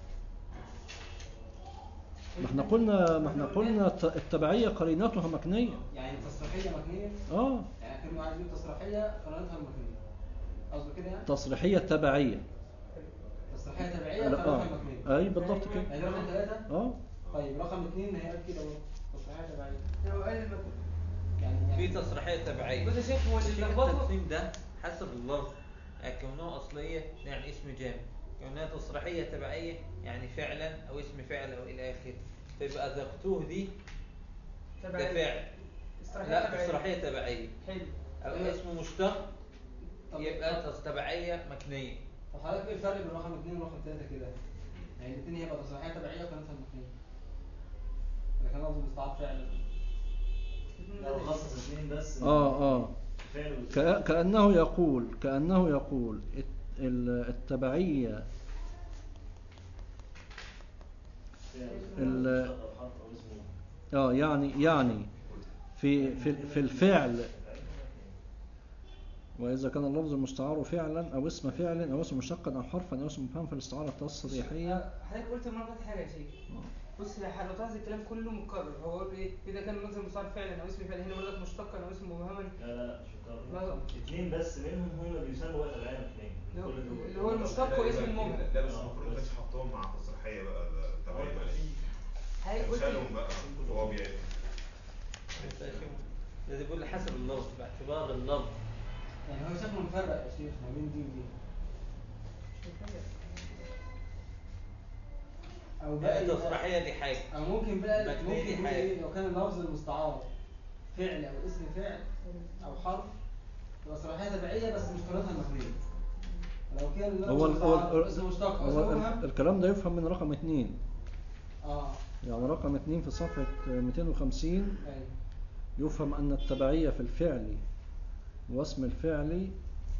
ما احنا قلنا ما احنا قلنا الت- التبعية قرينتها مكنية يعني تصريحية مكنية اه يعني كلمة عايز يقول تصريحية قرارتها المكنية قصده كده يعني؟ تصريحية تبعية تصريحية تبعية لا، قرارتها اه المكنية اي بالضبط كده يعني رقم ثلاثة اه طيب رقم اثنين هي قالت كده برضه تصريحية تبعية لو قال المكنية يعني في يعني تصريحية تبعية بص يا شيخ هو اللي شوف لخبطه التقسيم ده حسب اللفظ يعني كونها أصلية يعني اسم جامد كونها تصريحية تبعية يعني فعلا أو اسم فعل أو إلى آخره فيبقى ذقتوه دي ده تبعية فعل استراحية لا تبعية. تصريحية تبعية حلو أو إيه؟ اسم مشتق طب- يبقى طب- تص- تبعية مكنية طب حضرتك ايه الفرق بين رقم اثنين ورقم ثلاثة كده؟ يعني الاثنين هيبقى تصريحية تبعية وقرارتها المكنية إذا كان لفظ مستعار فعلا لو خصص اثنين بس اه اه فعل كأ- والفعل. كأنه يقول كأنه يقول الت- ال- التبعية فعل ال- مشتق أو حرف أو اسمه اه يعني يعني في في في الفعل وإذا كان اللفظ المستعار فعلا أو اسم فعل أو اسم مشتقا أو حرفا أو اسم مفهم فالاستعارة التصريحية حضرتك قلت المره اللي فاتت حاجه يا شيخ بص يا حضرتك لو تلاحظ الكلام كله متكرر هو بيقول ايه اذا كان اللفظ المستعار فعلا او اسم فعل هنا بيقول لك مشتقا او اسم مبهما لا لا لا مش لا. مكرر اثنين بس منهم هم اللي بيسموا بقى تبعين اثنين اللي هو- كل دول اللي هو المشتق واسم المبهم لا بس المفروض ما كانش حطهم مع تصريحيه بقى ده تبعيه حضرتك كان قلت شالهم بقى وهو بيعرف ده بيقول حسب اللفظ باعتبار اللفظ يعني هو شكله مفرق يا شيخ ما بين دي ودي او بقى يعني يبقى- التصريحية دي حاجة او ممكن بقى المكنية ممكن دي يقول حاجة. ايه لو كان اللفظ المستعار فعل او اسم فعل او حرف تبقى صلاحيه تبعيه بس مش قيمتها المكنيه لو كان اللفظ هو ال- هو المستعار ال- اسم مشتق او اسم هو ال- مبهم الكلام ده يفهم من رقم اتنين اه يعني رقم اتنين في صفحة 250 ايوه يفهم أن التبعية في الفعل واسم الفعل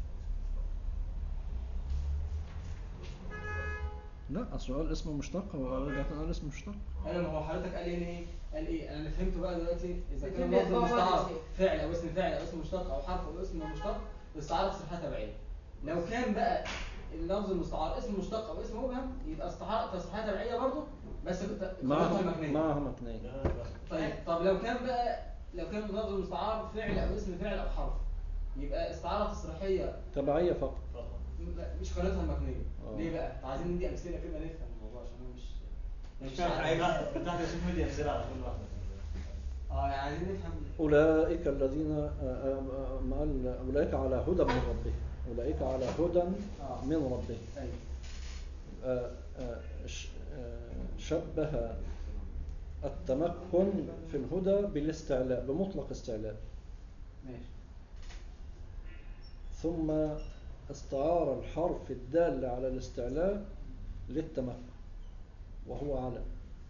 لا السؤال اسم مشتق هو رجع قال اسم مشتق ايوه ما هو حضرتك قال ايه ايه قال ايه انا اللي فهمته بقى دلوقتي اذا كان الاتنين اللفظ بيتبعوا بعض المستعار يا شيخ. فعل او اسم فعل او اسم مشتق او حرف او اسم مشتق الاستعاره تصريحيه تبعيه لو كان بقى اللفظ المستعار اسم مشتق او اسم مبهم يبقى استعاره تصريحيه تبعيه برضه بس قيمتها معها المكنيه معها مكنية لا لا بس طيب طب لو كان بقى لو كان اللفظ المستعار فعل او اسم فعل او حرف يبقى استعاره تصريحيه تبعية فقط فقط م- مش قيمتها المكنيه آه. ليه بقى؟ انتوا عايزين ندي امثله كده نفهم الموضوع عشان انا مش مش عارف بتاعت اشوف مدي امثله على كل واحده اه يعني عايزين نفهم أولئك الذين آه، آه، آه، ما قال أولئك على هدى من ربهم أولئك على هدى آه. من ربهم ايوه آه، آه، ش- آه، شبه التمكن في الهدى بالاستعلاء بمطلق استعلاء ماشي ثم استعار الحرف الدال على الاستعلاء للتمكن وهو على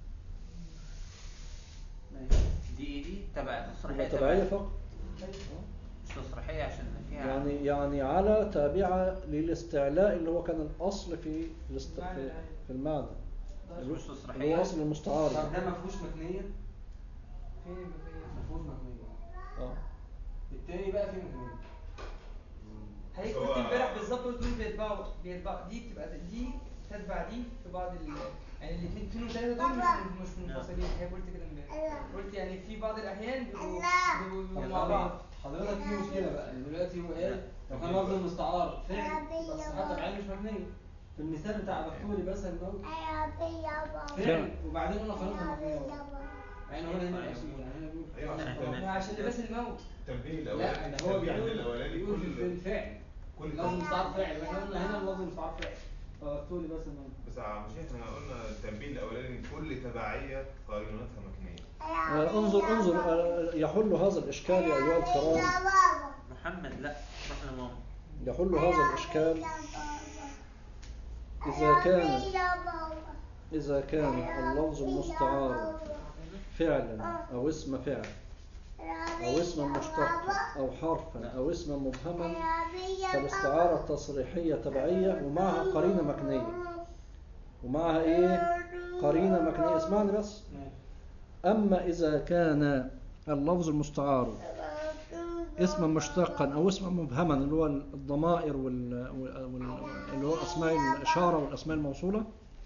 ماشي دي ايه دي تبع تصريحية يبقى تبعية فقط مش تصريحية عشان فيها يعني يعني على تابعة للاستعلاء اللي هو كان الأصل في الاست... معنى في, الآية. في المعنى مش اللي هو تصريحية أصل المستعار طب ده ما فيهوش مكنيه فين المبين ما فيهوش مكنيه آه. التاني بقى فيه مكنيه حضرتك هو- قلت امبارح بالظبط قلت دول بيتبعوا بيتبعوا دي بتبقى دي تتبع دي في بعض ال يعني الاثنين اثنين وثلاثه دول مش مش منفصلين حضرتك قلت كده امبارح قلت يعني في بعض الاحيان بيبقوا بيبقوا طب مع بعض حضرتك في مشكله بقى ان دلوقتي هو قال لو كان لفظ المستعار فعل بس حتى بعين مش مكنيه في المثال بتاع بحثولي بس الموت فعل وبعدين قلنا خلاص مكنيه مع ان هو هنا هنا أصيل، يعني هنا بيقول أيوة، عشان خلاص. كده. عشان لباس الموت التنبيه لا الاولاني ده هو التنبيه بيقول الاولاني بيقول في كل الفعل كل لفظ مستعار فاعل واحنا قلنا هنا اللفظ مستعار فاعل فبحثولي بس الموت بس يا مش احنا قلنا التنبيه الاولاني كل تبعيه قرينتها مكنيه آه، انظر انظر آه، يحل هذا الإشكال يا أيها الكرام محمد لا روح لماما يحل هذا الإشكال إذا كان إذا كان اللفظ المستعار فعلا أو اسم فعل أو اسم مشتق أو حرفا أو اسما مبهما فالاستعارة التصريحية تبعية ومعها قرينة مكنية ومعها إيه؟ قرينة مكنية اسمعني بس أما إذا كان اللفظ المستعار اسما مشتقا أو اسما مبهما اللي هو الضمائر وال... وال... اللي هو أسماء الإشارة والأسماء الموصولة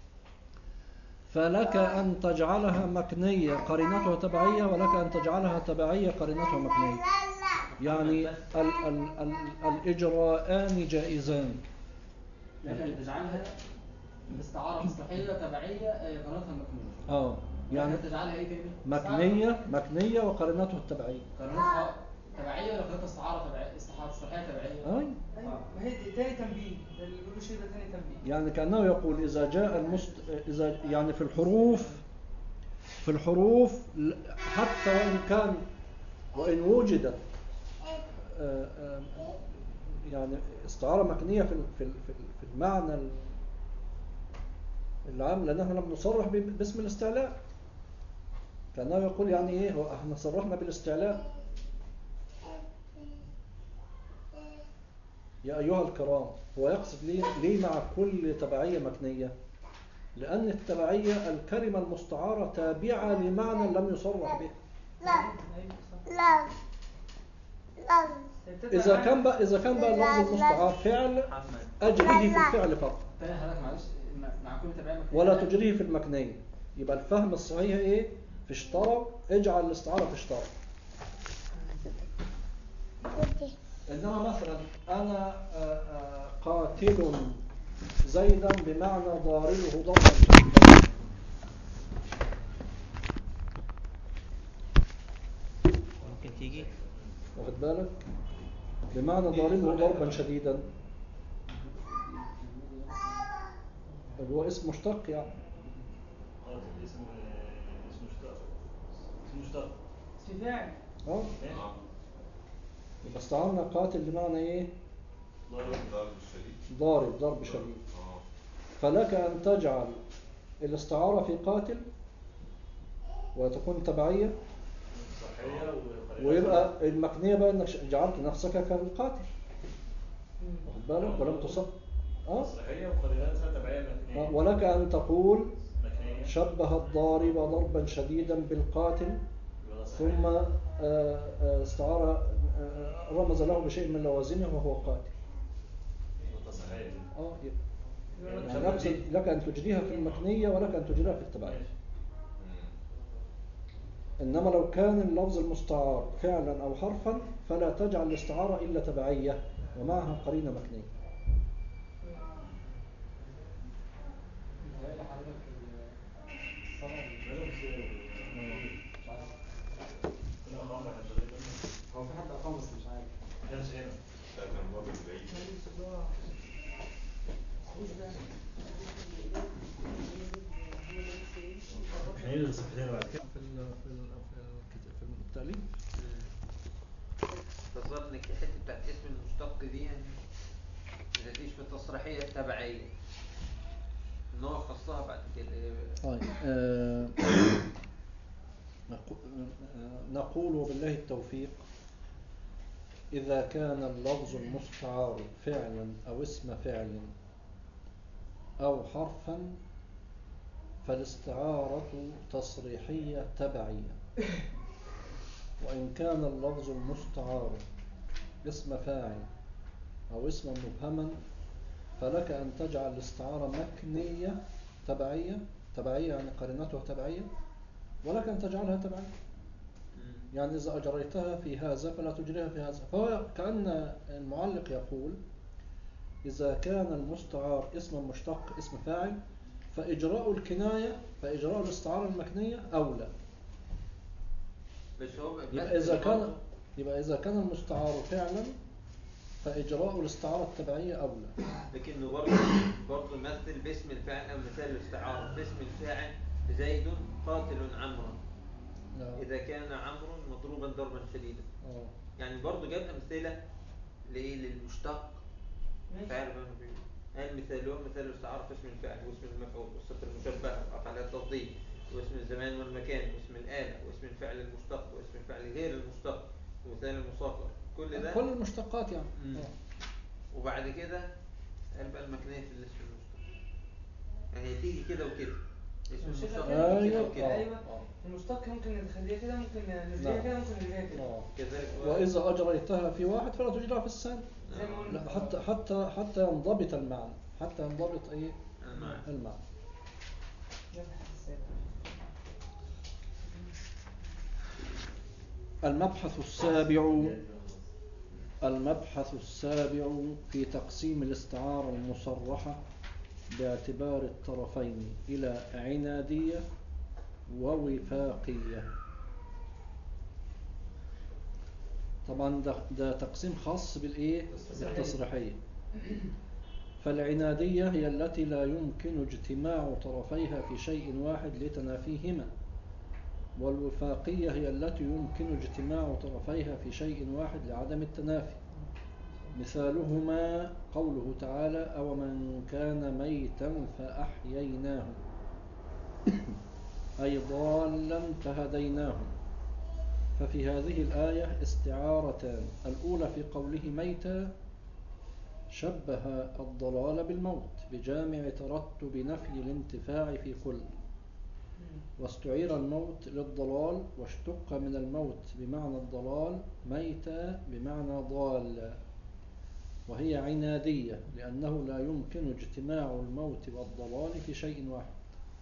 فلك أن تجعلها مكنية قرينتها تبعية ولك أن تجعلها تبعية قرينتها مكنية يعني ال... ال... ال... الإجراءان جائزان لكن تجعلها استعارة مستحيلة تبعية آه، قناتها مكنية آه يعني يعني تجعلها ايه تاني؟ مكنية مكنية وقرينتها التبعية قناتها تبعية ولا قناتها استعارة تبعية استعارة مستحيلة تبعية؟ أي أيوة، ما هي دي تاني تنبيه ده اللي بيقولوا شيء ده تاني تنبيه يعني كأنه يقول إذا جاء المست... إذا يعني في الحروف في الحروف ل- حتى وإن كان وإن وجدت آه، آه، يعني استعارة مكنية في ال- في ال- في ال- في المعنى ال- العام لأن احنا لم نصرح ب- باسم الاستعلاء كأنه يقول يعني إيه هو احنا صرحنا بالاستعلاء يا أيها الكرام هو يقصد ليه, ليه مع كل تبعية مكنية لأن التبعية الكلمة المستعارة تابعة لمعنى لم يصرح به أيوة صح إذا كان بقى إذا كان بقى اللفظ المستعار فعل محمد أجريه في الفعل فقط تاني حضرتك معلش مع- مع كل تبعية مكتوبة. ولا تجريه في المكنية يبقى الفهم الصحيح إيه في اشترى اجعل الاستعارة في اشترى إنما مثلا أنا آه، آه، قاتل زيدا بمعنى ضاربه ضربا شديدا ممكن تيجي واخد بالك بمعنى ضاربه ضربا شديدا اللي هو اسم مشتق يعني قاتل اسم اسم مشتق اسم مشتق اسم فاعل اه ماشي يبقى استعارنا قاتل بمعنى ايه ضرب ضرب الشديد ضارب ضرب شديد اه فلك ان تجعل الاستعارة في قاتل وتكون تبعية صحية وقريبة. ويبقى المكنية بقى انك جعلت نفسك كالقاتل مم. واخد بالك ولم تصب اه صحيحية وقريبة سنة تبعية آه، مكنية ولك ان تقول مكنية شبه الضارب ضربا شديدا بالقاتل يبقى ده صحيح. ثم آه، آه، استعار آه، رمز له بشيء من لوازمه وهو قاتل يبقى ده صحيح اه يعني يعني لك, لك ان تجريها في المكنيه ولك ان تجريها في التبعيه ماشي. انما لو كان اللفظ المستعار فعلا او حرفا فلا تجعل الاستعاره الا تبعيه ومعها قرينه مكنيه متهيألي حضرتك الصلاة مالهم في- مش عارف كنا أقام واحد شغال كنا. هو في حد أقام بس مش عارف ما كانش هنا ده كان باب بعيد احنا ايه الصفحتين بعد كده في ال- في ال- في الكت- في التاليف تصور انك الحته بتاعت اسم المشتق دي يعني ما تجيش في التصريحيه التبعيه ان هو خصها بعد كده طيب آه، نقو- آه، نقول وبالله التوفيق إذا كان اللفظ المستعار فعلا أو اسم فعل أو حرفا فالاستعارة تصريحية تبعية وإن كان اللفظ المستعار اسم فاعل أو اسما مبهما فلك أن تجعل الاستعارة مكنية تبعية تبعية يعني قرينتها تبعية ولك أن تجعلها تبعية يعني إذا أجريتها في هذا فلا تجريها في هذا فهو كأن المعلق يقول إذا كان المستعار اسما مشتق اسم فاعل فإجراء الكناية فإجراء الاستعارة المكنية أولى بس هو يبقى إذا كان يبقى إذا كان المستعار فعلا فإجراء الاستعارة التبعية أولى لكنه برضه برضه مثل باسم الفاعل او مثال الاستعاره باسم الفاعل زيد قاتل عمرا نعم. اذا كان عمرو مضروبا ضربا شديدا آه. يعني برضه جاب امثله لايه للمشتق ماشي. فاعل بقى مفعول. قال مثالهم مثال الاستعاره في اسم الفاعل واسم المفعول والصفه المشبهه وافعال التفضيل واسم الزمان والمكان واسم الاله واسم الفعل المشتق واسم الفعل غير المشتق ومثال المصغر كل ده كل المشتقات يعني مم. آه. وبعد كده قال بقى المكنية في الاسم المشتق يعني هي تيجي كده وكده اسم مش المشتق كده يجي كده أيوة. وكده ايوه آه. المشتق ممكن نخليها كده ممكن نجريها نعم. كده ممكن نجريها كده آه. كذلك هو- وإذا أجريتها في واحد فلا تجريها في الثاني زي ما قلنا لا حتى حتى حتى ينضبط المعنى حتى ينضبط ايه أنا معاك. المعنى يلا السابع. المبحث السابع المبحث السابع في تقسيم الاستعارة المصرحة باعتبار الطرفين إلى عنادية ووفاقية طبعا ده, ده تقسيم خاص بالإيه؟ بالتصريحية فالعنادية هي التي لا يمكن اجتماع طرفيها في شيء واحد لتنافيهما والوفاقية هي التي يمكن اجتماع طرفيها في شيء واحد لعدم التنافي مثالهما قوله تعالى أو من كان ميتا فأحييناه أي ضالا فهديناه ففي هذه الآية استعارتان الأولى في قوله ميتا شبه الضلال بالموت بجامع ترتب نفي الانتفاع في كل واستعير الموت للضلال واشتق من الموت بمعنى الضلال ميت بمعنى ضال وهي عنادية لأنه لا يمكن اجتماع الموت والضلال في شيء واحد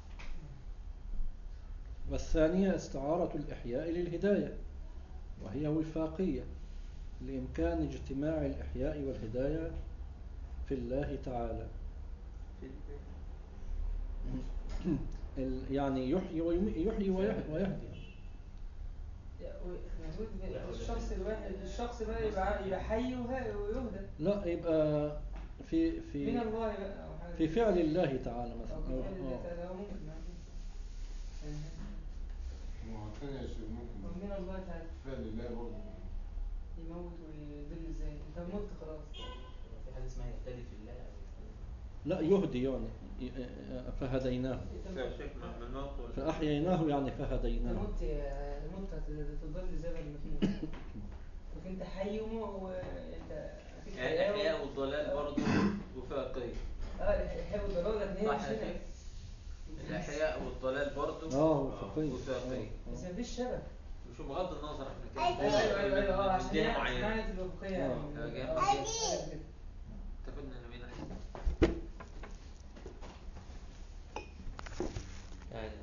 والثانية استعارة الإحياء للهداية وهي وفاقية لإمكان اجتماع الإحياء والهداية في الله تعالى ال- يعني يحيي ويمي- يحيي ويح- ويهدي الشخص الواحد الشخص بقى يبقى يبقى حي وه- ويهدى لا يبقى في من في الله بقى أو حاجة في فعل الله تعالى مثلا أو في فعل الله آه. تعالى أو ممكن يعني. ما هو الثانية يا شيخ أو ممكن من الله تعالى فعل الله برضه يموت ويذل ازاي انت مت خلاص في حاجة اسمها يهتدي في الله أو يهتدي لا يهدي يعني ي- فهديناه انت فيها مت- شيء من الموت وال- فأحييناه يعني انت فهديناه مت مت هتضل ازاي بعد ما تموت لكن انت حي ومو وانت هتيجي يعني حياة و- الإحياء والضلال برضه وفاقية اه الإحياء والضلال لكن هي صح مش يا هنا شيخ؟ الإحياء والضلال برضه اه وفقية وفاقية بس مفيش شبك مش بغض النظر احنا كده ايوه ايوه ايوه اه من عشان جهة هي معينة معنى الوفقية يعني آه. جهة آه، معينة. حاجة كده. اتفقنا ان بينا يعني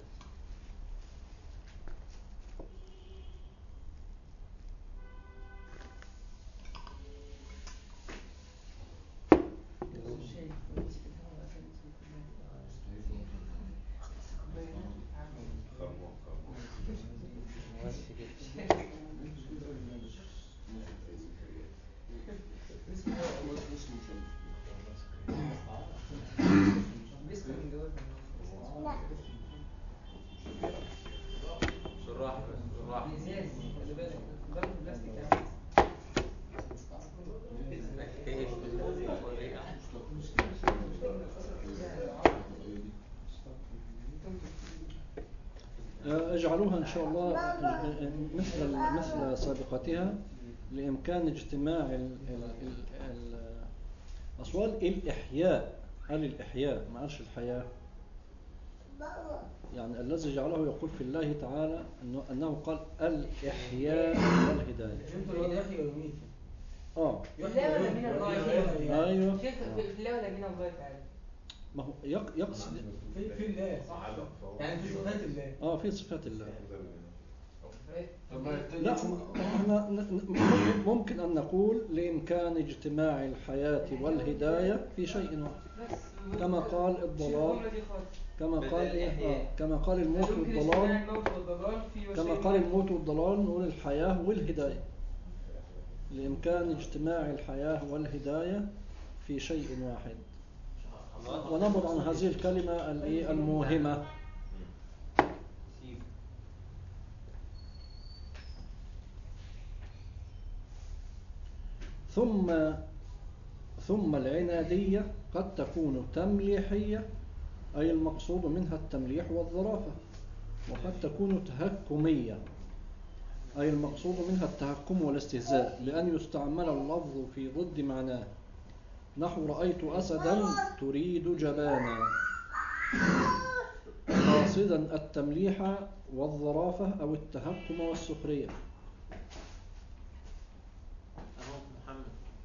شايف ويمسك الهواء عشان يمسك الكوباية. خربوق خربوق بيسكن من جوه بالراحة بس بالراحة ازاز خلي بالك ضرب بلاستيك يا عم ايش بالطريقة آه، اجعلوها إن شاء الله آه، آه، مثل مثل سابقتها لإمكان اجتماع ال ال ال ال أصوال الإحياء قال الإحياء ما قالش الحياة يعني الذي جعله يقول في الله تعالى أنه, أنه قال الإحياء والهداية فهمتوا الواد يحيى ويميت آه في الله ولا من الله شيخ أيوه شيخ في في الله ولا من الله تعالى ما هو يق- يقصد في في الله صح يعني في صفات الله آه في صفات الله طب ما يهتدي لا احنا ن- ن- ممكن أن نقول لإمكان اجتماع الحياة والهداية في شيء واحد بس كما قال شيل الضلال الجملة دي خالص كما قال إيه الإحياء. آه كما قال الموت يمكن اجتماع والضلال الموت والضلال في كما وشيء قال واحد. الموت والضلال نقول الحياة والهداية لإمكان اجتماع الحياة والهداية في شيء واحد ونبعد عن هذه الكلمة الإيه الموهمة ثم ثم العنادية قد تكون تمليحية أي المقصود منها التمليح والظرافة وقد تكون تهكمية أي المقصود منها التهكم والاستهزاء لأن يستعمل اللفظ في ضد معناه نحو رأيت أسدا تريد جبانا قاصدا التمليح والظرافة أو التهكم والسخرية اهو محمد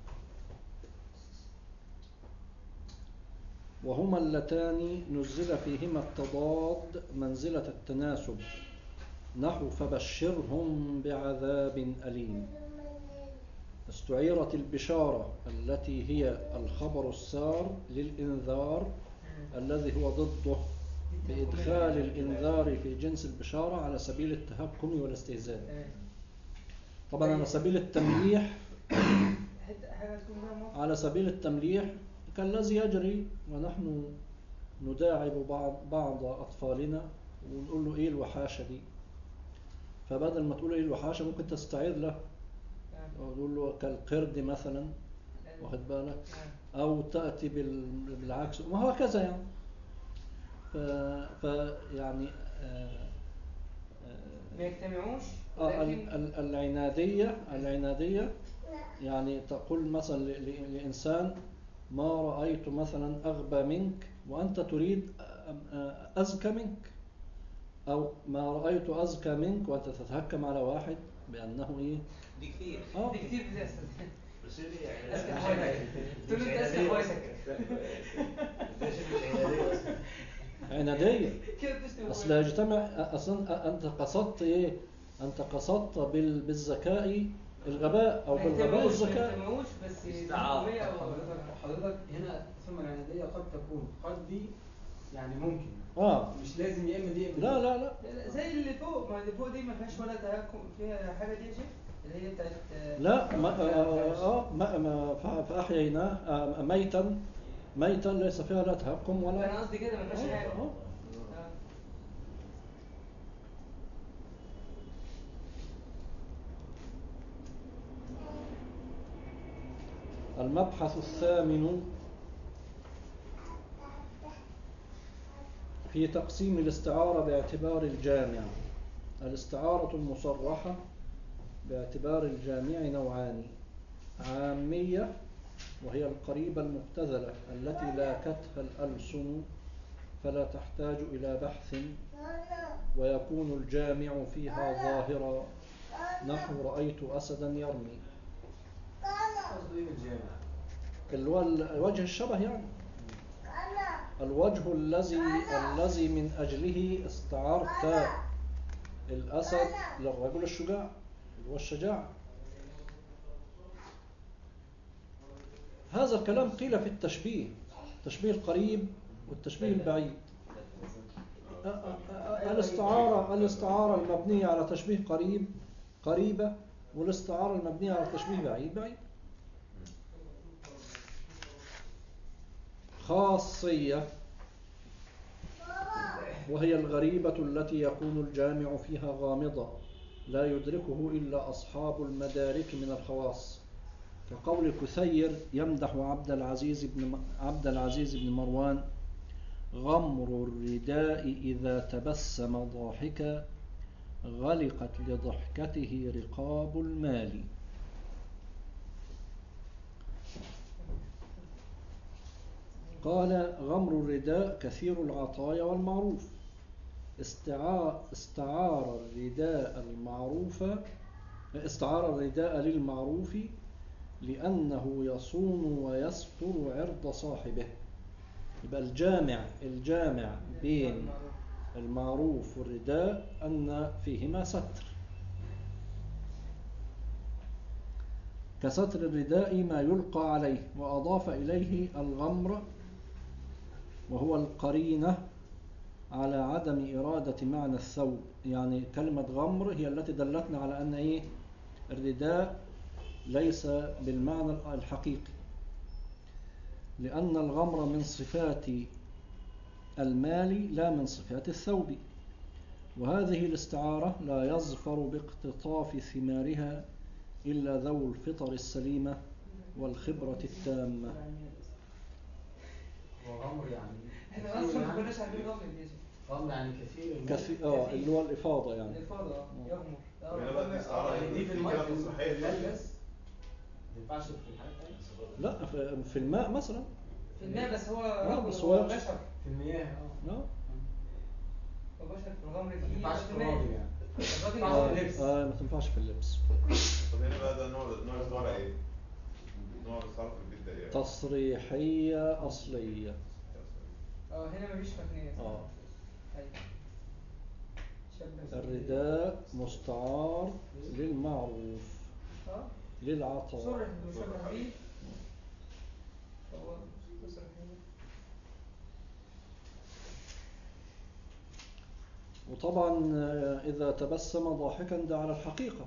وهما اللتان نزل فيهما التضاد منزلة التناسب نحو فبشرهم بعذاب أليم استعيرت البشارة التي هي الخبر السار للإنذار الذي هو ضده بإدخال الإنذار في جنس البشارة على سبيل التهكم والاستهزاء تمام. طبعا على سبيل التمليح حتة حاجة تكون لها موقف على سبيل التمليح كالذي يجري ونحن نداعب بعض بعض أطفالنا ونقول له إيه الوحاشة دي فبدل ما تقول إيه الوحاشة ممكن تستعير له وتقول له كالقرد مثلا واخد بالك أو تأتي بال- بالعكس وهكذا يعني ف, ف يعني آه ما يجتمعوش آه ال- لكن ال- العنادية العنادية يعني تقول مثلا ل- ل- لإنسان ما رأيت مثلا أغبى منك وأنت تريد أ- أ- أذكى منك أو ما رأيت أزكى منك وأنت تتهكم على واحد بأنه إيه دي كتير آه دي كتير في أستاذ بس هي دي يعني أذكى مش حوالك. عنادية. تقول له مش أنت أذكى عنادية. حوالك. ده شيء مش عنادية أصلا. عنادية كده بتشتم أصل يجتمع أصلا أنت قصدت إيه أنت قصدت بال- بالذكاء الغباء أو ما بالغباء يهتموش- ما الذكاء يهتموش بس استعاضة. الحكومية أو حضرتك حضرتك هنا ثم العنادية قد تكون قد دي يعني ممكن آه مش لازم يا اما دي يا اما لا دي. لا لا لا، لا، زي اللي فوق ما اللي فوق دي ما فيهاش ولا تهكم فيها حاجة دي يا شيخ اللي هي بتاعت لا ما آه, آه ما ما فا- فأحييناه آه ميتا ميتا ليس فيها لا تهكم أنا ولا قصدي كده ما فيهاش حاجة آه. آه. المبحث الثامن في تقسيم الاستعارة باعتبار الجامع الاستعارة المصرحة باعتبار الجامع نوعان عامية وهي القريبة المبتذلة التي لاكتها الألسن فلا تحتاج إلى بحث ويكون الجامع فيها ظاهرا نحو رأيت أسدا يرمي قصده ايه بالجامع اللي هو الوجه الشبه يعني الوجه الذي الذي من أجله استعرت الأسد للرجل الشجاع اللي هو الشجاعة هذا الكلام قيل في التشبيه التشبيه القريب والتشبيه البعيد أ- أ- أ- الاستعارة الاستعارة المبنية على تشبيه قريب قريبة والاستعارة المبنية على تشبيه بعيد بعيد خاصية وهي الغريبة التي يكون الجامع فيها غامضة لا يدركه إلا أصحاب المدارك من الخواص كقول كثير يمدح عبد العزيز بن عبد العزيز بن مروان غمر الرداء إذا تبسم ضاحكا غلقت لضحكته رقاب المال قال غمر الرداء كثير العطايا والمعروف استعار, استعار الرداء المعروف استعار الرداء للمعروف لأنه يصون ويستر عرض صاحبه يبقى الجامع الجامع بين المعروف والرداء أن فيهما ستر كستر الرداء ما يلقى عليه وأضاف إليه الغمر وهو القرينة على عدم إرادة معنى الثوب يعني كلمة غمر هي التي دلتنا على أن إيه الرداء ليس بالمعنى الحقيقي لأن الغمر من صفات المال لا من صفات الثوب وهذه الاستعارة لا يظفر باقتطاف ثمارها إلا ذو الفطر السليمة والخبرة التامة وغمر يعني احنا كثير اصلا ما يعني- كناش عارفين غمر دي يا شيخ. غمر يعني كثير المال. كثير اه اللي هو الإفاضة يعني الإفاضة آه، يغمر آه، وهنا بقى دي استعارة يعني دي في في المال كلام مسرحية المال دي. بس ما ينفعش في الحاجات التانية لا في- في الماء مثلا في الماء بس هو آه، رجل بس هو هو- بشر في المياه اه لا هو بشر في الغمر ما كتير ينفعش بس في الماء. الراجل يعني الراجل آه، يغمر. اللبس. آه ما تنفعش في اللبس طب هنا بقى ده نوع نوع الاستعارة ايه؟ نوع الاستعارة في البيت ده ايه؟ تصريحية أصلية اه هنا مفيش مكنية اه أيوة. شبه الرداء مستعار للمعروف اه للعطاء صرح بمشبه به فهو تصرح به وطبعا آه، إذا تبسم ضاحكا ده على الحقيقة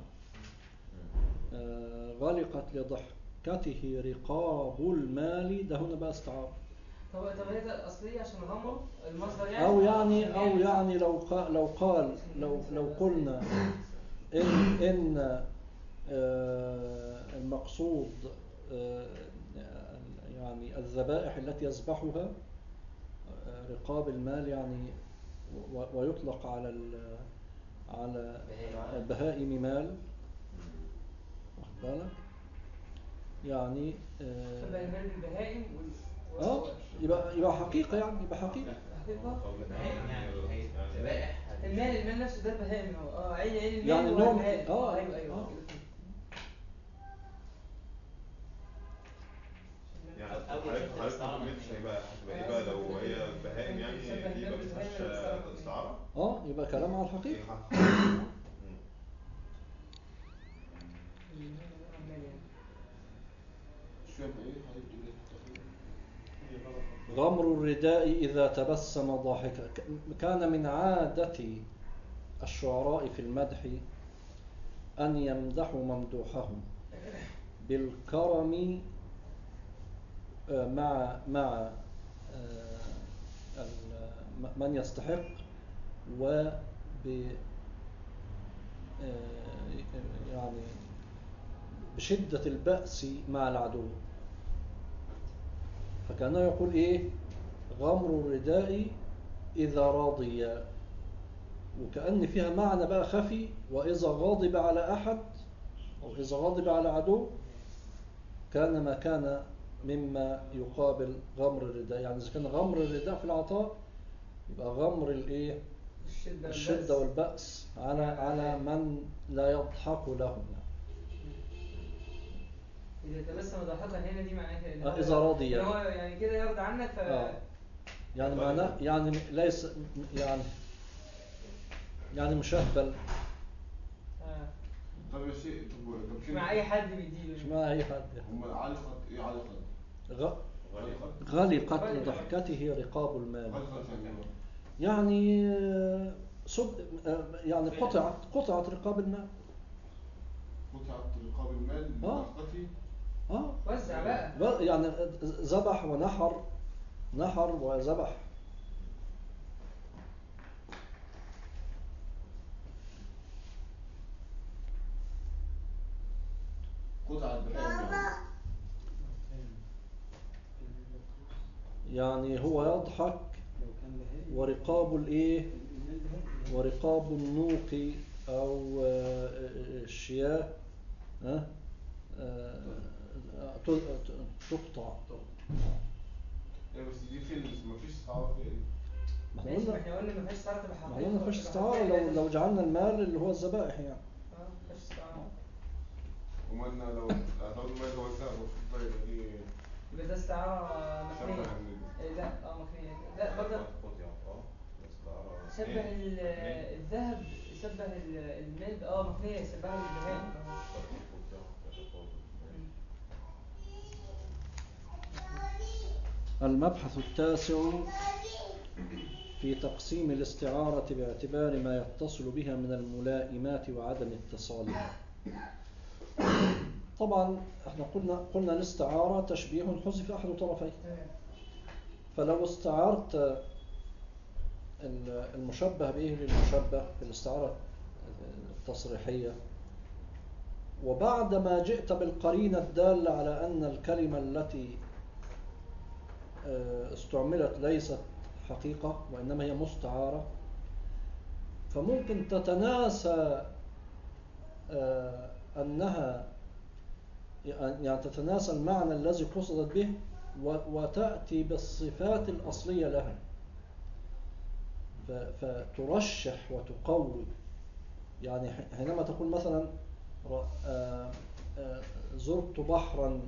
آه، غلقت لضحكته رقاب المال ده هنا بقى استعار طب طب هي ده الاصليه عشان غمره المصدر يعني أو يعني أو يعني لو قال لو قال لو لو قلنا إن إن آه، المقصود آه، يعني الذبائح التي يذبحها آه، رقاب المال يعني و- ويطلق على ال- على بهائم مال واخد بالك يعني فبقى آه، المال بالبهائم وال اه يبقى يبقى حقيقة يعني يبقى حقيقة الحقيقة بهائم يعني هي ذبائح المال المال نفسه ده البهائم هو اه عين عين المال يعني هو نوع- البهائم. آه، ايوه ايوه آه. كده. يعني أو- أو حضرتك يشوف حضرتك الاستعارة ما كملتش من- هيبقى هتبقى ايه بقى لو هي بهائم يعني شبه دي ما النبي فيهاش بهائم الاستعارة. استعارة اه يبقى كلام على الحقيقة مم. المال يعني مش فاهم ايه حضرتك بتقول ايه غمر الرداء إذا تبسم ضاحكا ك- كان من عادة الشعراء في المدح أن يمدحوا ممدوحهم بالكرم آه، مع مع آه، ال- م- من يستحق و ب آه، يعني بشدة البأس مع العدو فكان يقول ايه غمر الرداء اذا راضي وكأن فيها معنى بقى خفي واذا غاضب على احد او اذا غاضب على عدو كان ما كان مما يقابل غمر الرداء يعني اذا كان غمر الرداء في العطاء يبقى غمر الايه الشدة الشدة والبأس على على من لا يضحك لهم يعني. إذا تبسم ضاحكا هنا دي معناها كده إن آه، هو- إذا راضي إن يعني. هو يعني كده يرضى عنك ف آه. يعني معناه يعني ليس يعني يعني مشهبل آه. طب يا شيخ طب طب مش مع أي حد بيديله مش مع اي حد هم علقت ايه علقت؟ غ- علقت غلقت ضحكته رقاب المال علقت يعني إيه؟ يعني آه، صد آه، يعني قطعت قطعت رقاب المال قطعت رقاب المال آه. لضحكتي اه وزع بقى ب- يعني ذبح ونحر نحر وذبح قطعت بهائم يعني يعني هو يضحك لو كان بهائم ورقاب الايه المال بهائم ورقاب النوق او آه، آه، الشياه ها آه، ت- ت- تقطع يعني بس دي فين بس مفيش استعارة فيها دي ما احنا ماشي ما قلنا احنا قلنا ما فيهاش استعارة تبقى ما حقيقة احنا قلنا مفيش تبقى استعارة حقيقة لو لو جعلنا المال اللي هو الذبائح يعني اه ما فيهاش استعارة وما لنا لو اعتبر المال هو الذهب المفروض بقى يبقى دي يبقى ده استعارة شبه مكنية عن إيه، لا اه مكنية لا برضه شبه ال- الذهب شبه ال- المال اه مكنية شبه البهائم المبحث التاسع في تقسيم الاستعارة باعتبار ما يتصل بها من الملائمات وعدم اتصالها طبعا احنا قلنا قلنا الاستعارة تشبيه حذف أحد طرفيه تمام فلو استعرت ال- المشبه به للمشبه في الاستعارة التصريحية وبعدما جئت بالقرينة الدالة على أن الكلمة التي آه، استعملت ليست حقيقة وإنما هي مستعارة فممكن تتناسى آه، أنها يعني تتناسى المعنى الذي قصدت به و- وتأتي بالصفات الأصلية لها ف- فترشح وتقوي يعني ح- حينما تقول مثلا ر- آه، آه، زرت بحرا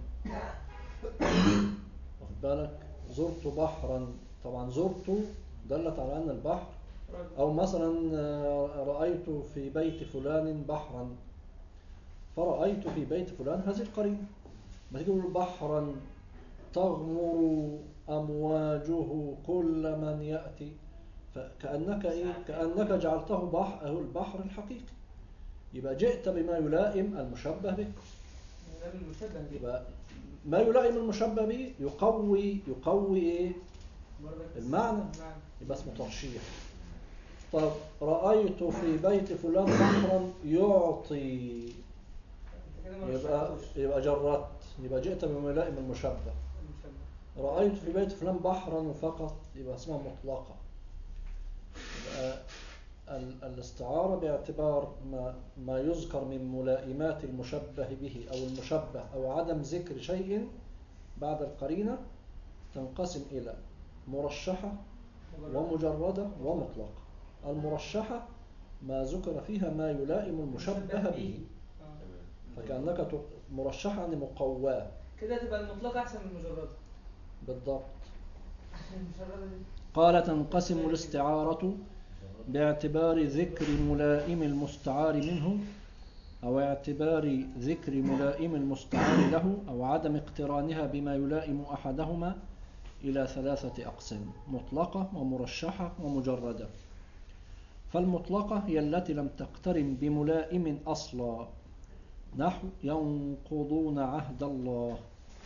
واخد بالك زرت بحرا طبعا زرت دلت على أن البحر أو مثلا آه، رأيت في بيت فلان بحرا فرأيت في بيت فلان هذه القرينة ما تيجي تقول بحرا تغمر أمواجه كل من يأتي فكأنك إيه؟ كأنك جعلته بحر البحر الحقيقي يبقى جئت بما يلائم المشبه به ده من المشبه به يبقى ما يلائم المشبه به يقوي يقوي إيه؟ برضك المعنى. المعنى يبقى اسمه ترشيح طب رأيت في بيت فلان بحرا يعطي انت كده ما يبقى رشحتوش. يبقى جردت يبقى جئت بما يلائم المشبه المشبه رأيت في بيت فلان بحرا فقط يبقى اسمها مطلقة يبقى ال- الاستعارة باعتبار ما, ما يذكر من ملائمات المشبه به أو المشبه أو عدم ذكر شيء بعد القرينة تنقسم إلى مرشحة ومجردة ومطلقة المرشحة ما ذكر فيها ما يلائم المشبه به آه. فكأنك ت- مرشحة يعني مقواة كده تبقى المطلقة أحسن من المجردة بالضبط المجردة دي قال تنقسم الاستعارة باعتبار ذكر ملائم المستعار منه أو اعتبار ذكر ملائم المستعار له أو عدم اقترانها بما يلائم أحدهما إلى ثلاثة أقسام مطلقة ومرشحة ومجردة فالمطلقة هي التي لم تقترن بملائم أصلا نحو ينقضون عهد الله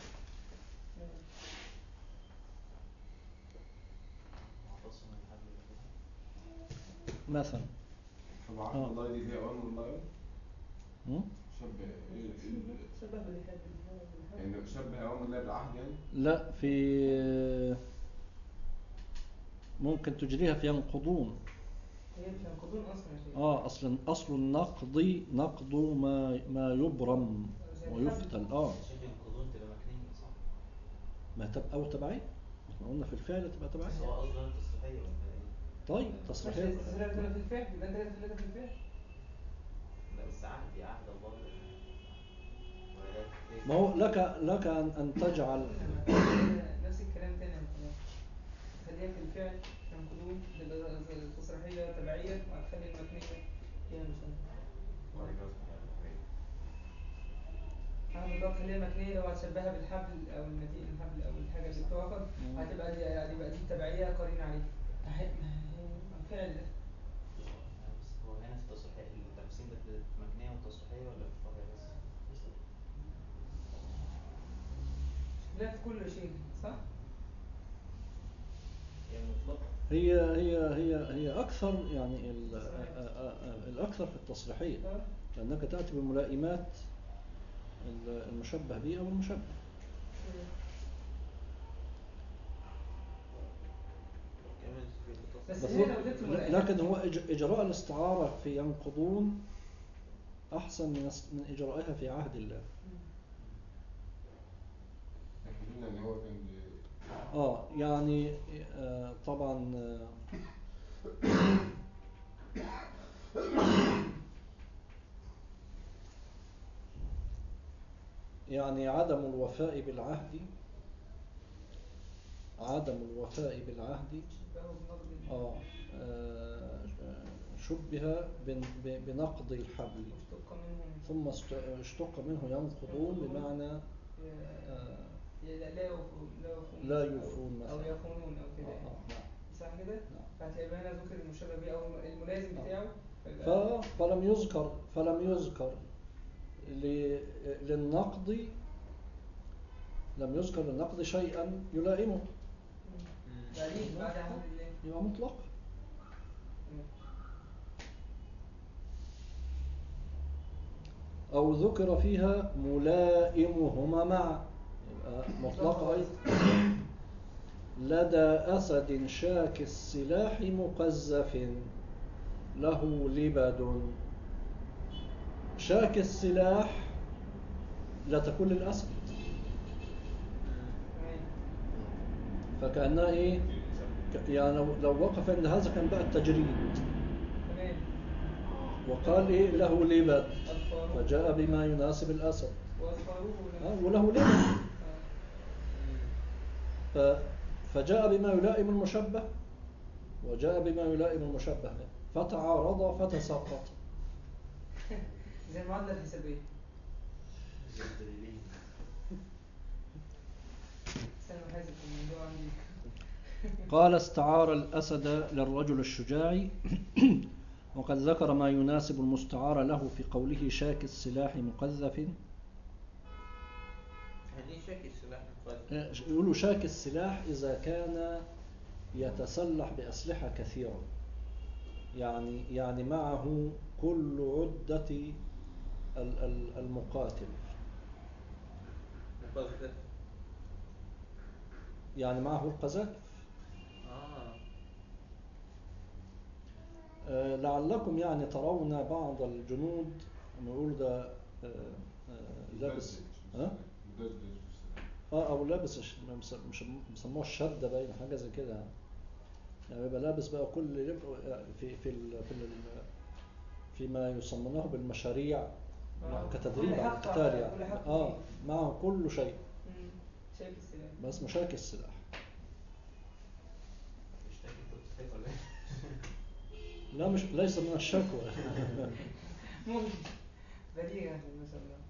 معتصم الحبل بالله. مثلا فبعرف آه. الله دي فيها أوامر الله م? شبه إيه إيه- شبه بالحب بالحب. يعني شبه أوامر الله بالعهد يعني لا في ممكن تجريها في ينقضون هي مش هينقضون أصلا يا شيخ اه اصل اصل النقض نقض ما ما يبرم ويفتل اه شايف القضون تبقى مكنية صح؟ ما تبقى او تبعي احنا قلنا في الفعل تبقى بس تبعي هو قصده تصريحية ولا ايه؟ طيب مش تصريحية هتستثير في الفعل يبقى أنت كده ثلاثة في الفعل لا بس عهد يا عهد الله ولا لا؟ ما هو لك لك ان ان تجعل نفس الكلام تاني يا محمد. خليها في الفعل ينقضون تبقى تصريحية تبعية وهتخلي المبنية هي المسمى وبعد كده اسمها المكنية. عهد الله خليها مكنية لو هتشبهها بالحبل أو المتين الحبل أو الحاجة اللي بتوافق مم. هتبقى دي هتبقى دي تبعية قرينة عليها أهي- ما هي فعل ده بس هو هنا في التصريحية التقسيم ده في المكنية والتصريحية ولا في الفرع بس؟ لا في كل شيء صح؟ هي مطلقة هي هي هي هي اكثر يعني ال- آه، آه، آه، الاكثر في التصريحية آه. لانك تاتي بملائمات ال- المشبه به او المشبه كمان في بس بس هنا هو- لو جبت ل- ملائمات- لكن هو إج- إجراء الاستعارة في ينقضون أحسن من اس- من إجرائها في عهد الله لكن يعني هو كان بي- آه يعني آه طبعا آه يعني عدم الوفاء بالعهد عدم الوفاء بالعهد شبهه بنقد آه آه، شبه بن- ب- بنقض الحبل مشتق منهم ثم است- اشتق منه ينقضون بمعنى آه، لا لا يوفون لا يوفون لا يوفون أو مثلا. يخونون أو كده آه، يعني. آه، نعم. صح كده؟ نعم. فهتلاقي هنا ذكر المشبه به أو الملازم آه. بتاعه ف- فيبقى- فلم يذكر فلم يذكر ل- للنقض لم يذكر للنقض شيئا يلائمه بعدين بعد عهد الله يبقى مطلق أو ذكر فيها ملائمهما معا يبقى مطلقة أيضا لدى أسد شاك السلاح مقذف له لبد شاك السلاح لا تكون للأسد تمام فكأنها إيه ك- يعني لو, لو وقف عند هذا كان بقى التجريد تمام وقال إيه له لبد أظفاره فجاء بما يناسب الأسد وأظفاره آه، لم- وله لبد آه. ف- فجاء بما يلائم المشبه وجاء بما يلائم المشبه به فتعارض فتساقط زي المعادلة الحسابية الدليلين استنى حاسب في الموضوع عندي قال استعار الأسد للرجل الشجاع وقد ذكر ما يناسب المستعار له في قوله شاك السلاح مقذف يعني ايه شكل السلاح مقدم آه، يقولوا شاك السلاح إذا كان يتسلح بأسلحة كثيرة يعني يعني معه كل عدة ال- ال- المقاتل مقدم يعني معه القذائف اه آه، لعلكم يعني ترون بعض الجنود نقول ده آه، آه، لابس ها؟ مدجج اه او لابس الش- مس- مش مسموه الشده باين حاجه زي كده يعني. يعني يبقى لابس بقى كل لب- يعني في في ال في ال فيما يسمونه بالمشاريع آه. كتدريب كل على حق- القتال كل يعني حق اه فيه. معه كل شيء مم. شايف السلاح بس مشاكل السلاح مش فاكر انت بتضحك ولا ايه؟ لا مش ليس من الشكوى ممكن بديهة ما شاء الله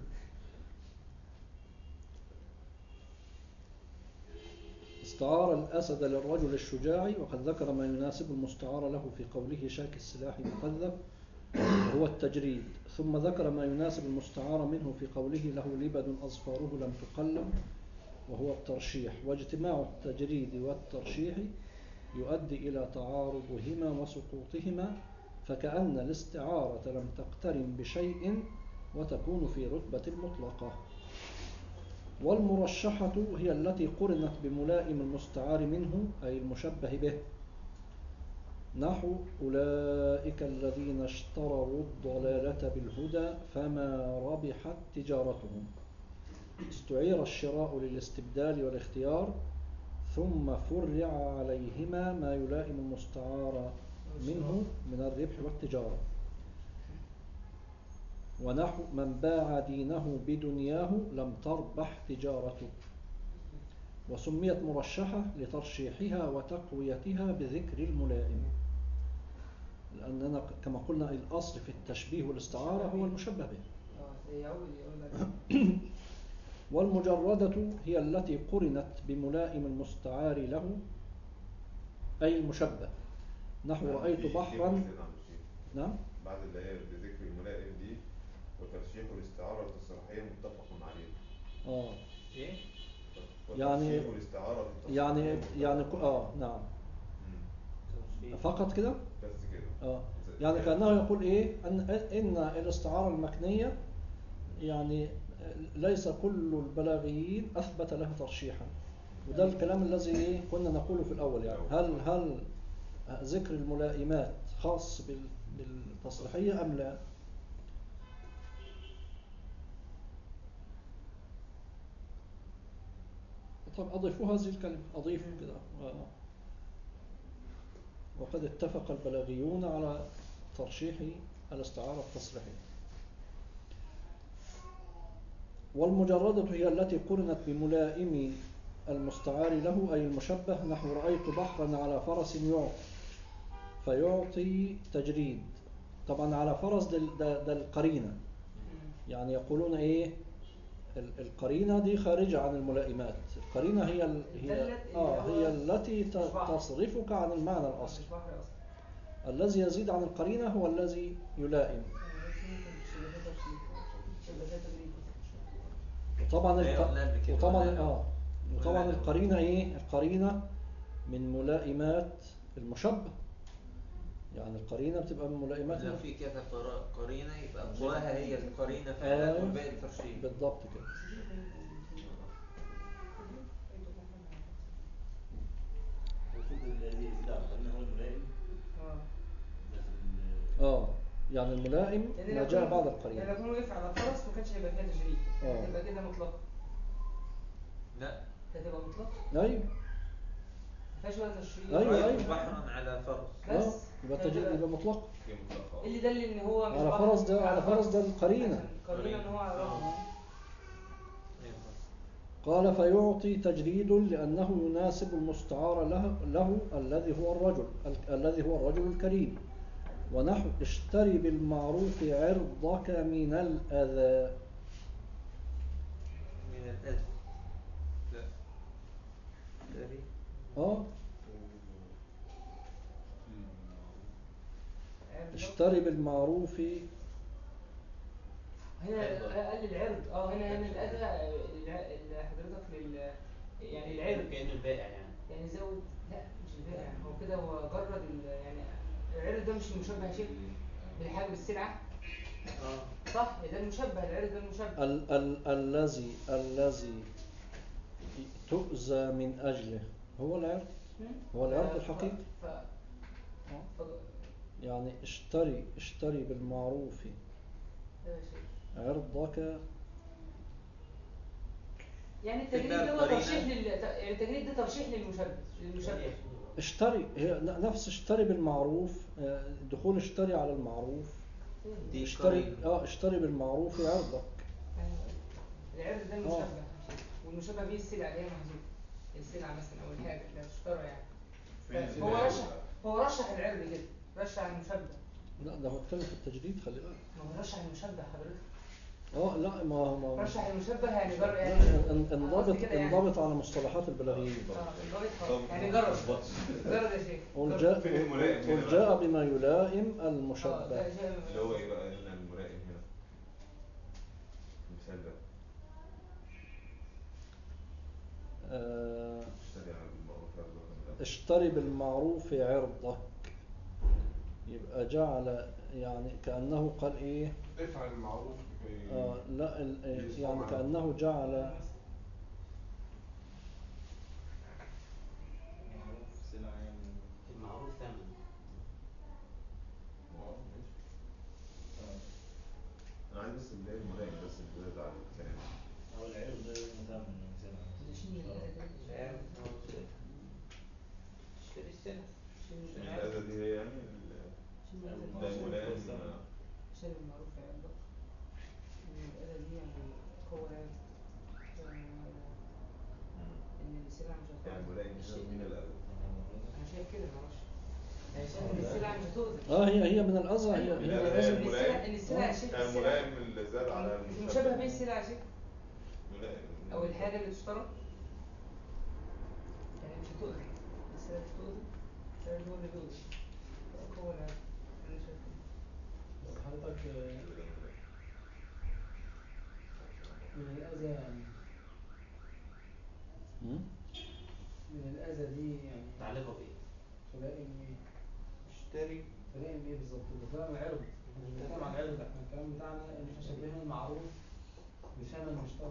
استعار الأسد للرجل الشجاع وقد ذكر ما يناسب المستعار له في قوله شاك السلاح مكذب وهو التجريد ثم ذكر ما يناسب المستعار منه في قوله له لبد أظفاره لم تقلم وهو الترشيح واجتماع التجريد والترشيح يؤدي إلى تعارضهما وسقوطهما فكأن الاستعارة لم تقترن بشيء وتكون في رتبة المطلقة والمرشحة هي التي قرنت بملائم المستعار منه أي المشبه به نحو أولئك الذين اشتروا الضلالة بالهدى فما ربحت تجارتهم استعير الشراء للاستبدال والاختيار ثم فرع عليهما ما يلائم المستعار منه من الربح والتجارة ونحو من باع دينه بدنياه لم تربح تجارته وسميت مرشحة لترشيحها وتقويتها بذكر الملائم لأننا كما قلنا الأصل في التشبيه والاستعارة هو المشبه به اه يعود يقول لك والمجردة هي التي قرنت بملائم المستعار له أي المشبه نحو رأيت في- في بحرا مشكلة عند الشيخ. نعم بعد اللي هي بذكر الملائم دي وترشيح الاستعارة والتصريحية متفق عليه آه ايه؟ يعني- وترشيح الاستعارة والتصريحية يعني متفق يعني ك- آه نعم مم. فقط كده بس كده آه يعني كأنه يقول إيه أن إن الاستعارة المكنية يعني ليس كل البلاغيين أثبت له ترشيحا وده الكلام الذي إيه كنا نقوله في الأول يعني هل هل ذكر الملائمات خاص بال- بالتصريحية أم لا؟ طب أضيفوا هذه الكلمة أضيفوا كده آه. وقد اتفق البلاغيون على ترشيح الاستعارة التصريحية والمجردة هي التي قرنت بملائم المستعار له أي المشبه نحو رأيت بحرا على فرس يعطي فيعطي تجريد طبعا على فرس ده, ده, ده القرينة يعني يقولون إيه ال- القرينة دي خارجة عن الملائمات القرينة هي ال- هي الدالة اللي آه هو هي التي ت- مش بحر. تصرفك عن المعنى الأصلي مش بحر اصلا الذي يزيد عن القرينة هو الذي يلائم وطبعا أيوة، الق... قلنا قبل كده، وطبعا قلنا. اه وطبعا قلنا. القرينة ايه القرينة من ملائمات المشبه يعني القرينة بتبقى من ملائمات لو المشبه. في كذا قر- قرينة يبقى قواها هي القرينة فعلا أيوة. والباقي الترشيح بالضبط كده المفروض الذي يزيد على القرينة هو الملائم اه ده في ال- اه يعني الملائم يعني ما لو جاء كان- بعد يعني لو القرينة كان وقف على فرس ما كانش هيبقى فيها تجريد آه. هتبقى كده مطلقة لا هتبقى مطلقة ايوه ما فيهاش ولا تشريد أيوة، رأيت أيوة. بحرا على فرس اه بس يبقى التجريد يبقى مطلق هي مطلقة اللي دل ان هو مش على بحر. فرس ده على فرس ده القرينة القرينة ان هو على آه. بحر. أيوة. قال فيعطي تجريد لأنه يناسب المستعار له, له الذي هو الرجل ال- الذي هو الرجل الكريم ونحو اشتري بالمعروف عرضك من الأذى من الأذى لا اشتري اه عرض. اشتري بالمعروف هنا عرض. قال العرض اه هنا هنا الاذى الع- اللي حضرتك لل يعني العرض كأنه البائع يعني يعني زود لا مش البائع هو كده هو جرد ال... يعني العرض ده مش المشبه يا شيخ بالحاجه بالسلعه اه صح ده المشبه العرض ده المشبه ال ال الذي الذي تؤذى من أجله هو العرض هو العرض ف- الحقيقي ف... ف... يعني اشتري اشتري بالمعروف ده يا شيخ. عرضك يعني في التجريد بقى ده هو قرينة. ترشيح لل يعني التجريد ده ترشيح للمشبه للمشبه اشتري هي ن- نفس اشتري بالمعروف آه، دخول اشتري على المعروف دي اشتري قريب. اه اشتري بالمعروف عرضك أيوة. العرض ده آه. المشبه والمشبه به السلعة اللي هي محذوفة السلعة مثلا أو الحاجة اللي هتشترى يعني فين هو السلعة؟ رشح هو رشح العرض كده رشح المشبه لا ده هو اتكلم في التجديد خلي بالك ما هو رشح المشبه حضرتك اه لا ما ما رشح المشبه يعني جر لا، يعني ان- أنا انضبط قصدي كده يعني. انضبط على مصطلحات البلاغيين اه انضبط خالص. يعني جرب جرب يا شيخ قل جرب. جاء فين الملائم هنا قل بقى؟ جاء بما يلائم اه المشبه ده شيء اللي هو ايه بقى هنا الملائم هنا المثال ده آه، اشتري على المعروف يا الله اشتري بالمعروف عرضك يبقى جعل يعني كأنه قال ايه افعل المعروف لكي آه لا ال- يصنع يعني معروف. كأنه جعل معروف سلعة يعني المعروف ثمن اه ماشي آه. انا عايز بس اللي هي الملائم بس اللي زاد على الكلام أو العرض ده مثمن من سلعة شيل من الأذى كده. العرض هو شيء. اشتري السلع شيل من من الأذى. الأذى دي هي يعني ال- شيل من الأذى ده كده. الملائم شيل المعروف عندك من الأذى دي يعني هو آه، إن السلعة مش يعني هتؤذي الملائم هنا من الأذى أنا شايف كده معرفش أنا شايف إن السلعة مش هتؤذي اه هي هي من الأذى هي أيوة، من هي الأذى من هي الأذى إن السلع إن السلع يا شيخ يعني السلع الملائم اللي زاد على المشابه بين السلع يا شيخ ملائم أو الحاجة اللي تشترى يعني مش هتؤذي السلع مش هتؤذي السلع هو اللي بيؤذي هو اللي أنا شايف كده بس حضرتك آه، من الأذى يعني مم؟ من الأذى دي يعني متعلقة بإيه؟ تلائم إيه؟ اشتري تلائم إيه بالظبط؟ بتلائم العرض احنا مش بنتكلم عن العرض احنا الكلام بتاعنا إن احنا شبهنا المعروف بثمن مشترك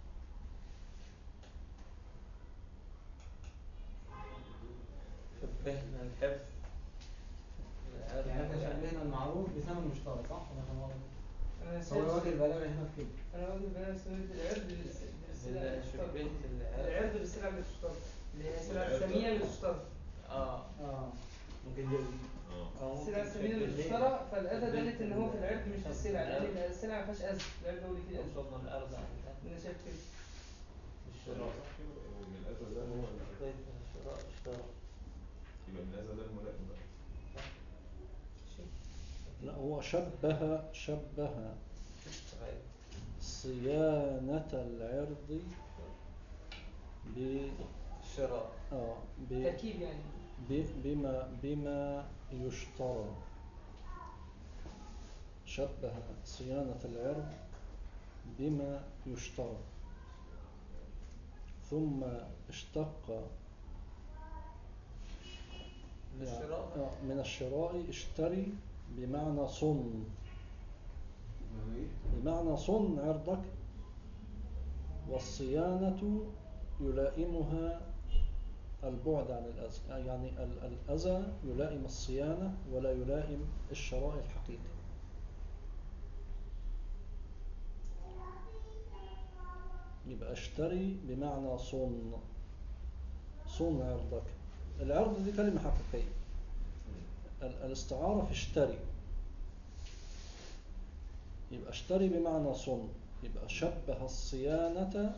شبهنا الحفظ العرض يعني احنا يعني. شبهنا المعروف بثمن مشترك صح؟ ولا كان واضح؟ أنا هو شايف الوجه البلاغي هنا في كده أنا واخد بالي سميت العرض بالس- بالسلع اللي شبهت تشترى العرض العرض بالسلع اللي تشترى اللي هي السلع العرض. الثمينة اللي تشترى اه اه ممكن يبقى اه أو ممكن السلع الثمينة اللي شبهنا. تشترى فالأذى شبهت دلت إن هو في العرض مش في السلع لأن العرض. السلع ما فيهاش أذى العرض هو اللي فيه الأذى وصلنا الأرض عن أنا شايف كده الشراء من الأذى ده هو ال- قضيت من الشراء اشترى يبقى من الأذى ده الملائم بقى لا هو شبه شبه اشتريت. صيانة العرض ب الشراء آه ب تركيب يعني ب- بما بما يشترى شبه صيانة العرض بما يشترى ثم اشتق من الشراء آه، من الشراء اشتري بمعنى صن يعني ايه؟ بمعنى صن عرضك والصيانة يلائمها البعد عن الأذى يعني ال- الأذى يلائم الصيانة ولا يلائم الشراء الحقيقي يبقى اشتري بمعنى صن صن عرضك العرض دي كلمة حقيقية ال- الاستعارة في اشتري يبقى اشتري بمعنى صن يبقى شبه الصيانة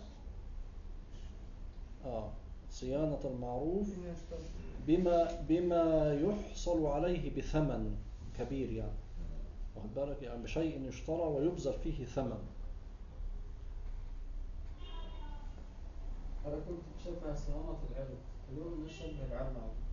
آه صيانة المعروف بما يشترى بما بما يحصل عليه بثمن كبير يعني واخد بالك يعني بشيء يشترى ويبذل فيه ثمن حضرتك كنت شبه صيانة العرض اليوم مش شبه العرض على طول.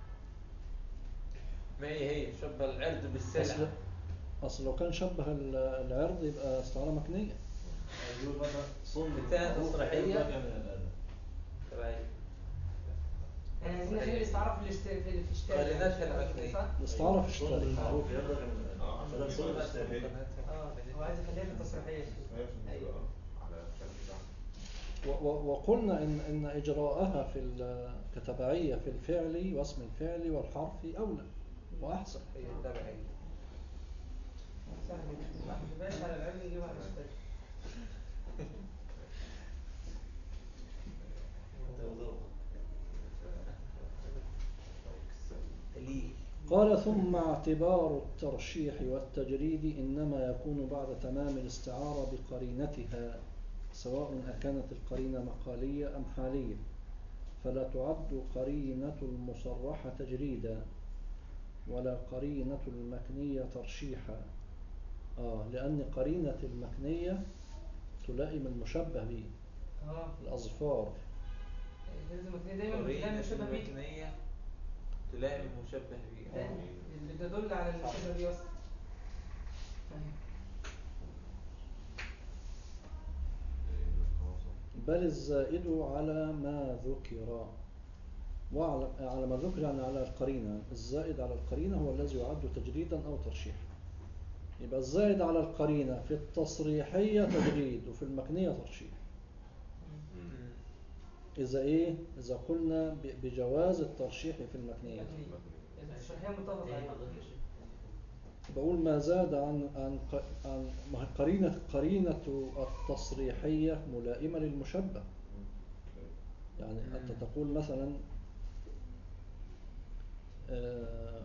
ما هي هي شبه العرض بالسلع أصل أصل لو كان شبه ال- العرض يبقى استعارة مكنية يقول مثلا صن بتاعت معروف تصريحية. عرضك من الأذى شرايط. يعني عايزين نخلي الاستعارة في الاشت- في في الاشتراك قريناتها المكنية. صح؟ الاستعارة في صن اشتري المعروف عرضك من الأذى اه عشان مثلا صن يبقى الأشتري اه هو عايز يخليها في التصريحية هي عشان يبقى اه على الكلام بتاعنا و- و- وقلنا إن إن إجراءها في ال- كتبعية في الفعل واسم الفعل والحرف أولى وأحسن هي تبعية سهل جدا ما تبقاش على العلم يجيبها على الاشتراك أنت وذوقك قال ثم اعتبار الترشيح والتجريد إنما يكون بعد تمام الاستعارة بقرينتها سواء أكانت القرينة مقالية أم حالية فلا تعد قرينة المصرحة تجريدا ولا قرينة المكنية ترشيحا آه لأن قرينة المكنية تلائم المشبه به اه الأظفار لازم المكنية دايما بتلاقي قرينة مشابه بيه المكنية تلائم المشبه به آه، اللي تدل على المشابه بيه اصلا أيوة. بل الزائد على ما ذكر وعلى على ما ذكر يعني على القرينة الزائد على القرينة هو الذي يعد تجريدا أو ترشيحا يبقى الزائد على القرينة في التصريحية تجريد وفي المكنية ترشيح مم. إذا إيه إذا قلنا ب- بجواز الترشيح في المكنية المكنية. التشريحية متفق تاني عليها ما ضفتش بقول ما زاد عن عن ق- عن ما هي قرينة قرينة التصريحية ملائمة للمشبه يعني أنت مم. تقول مثلا آه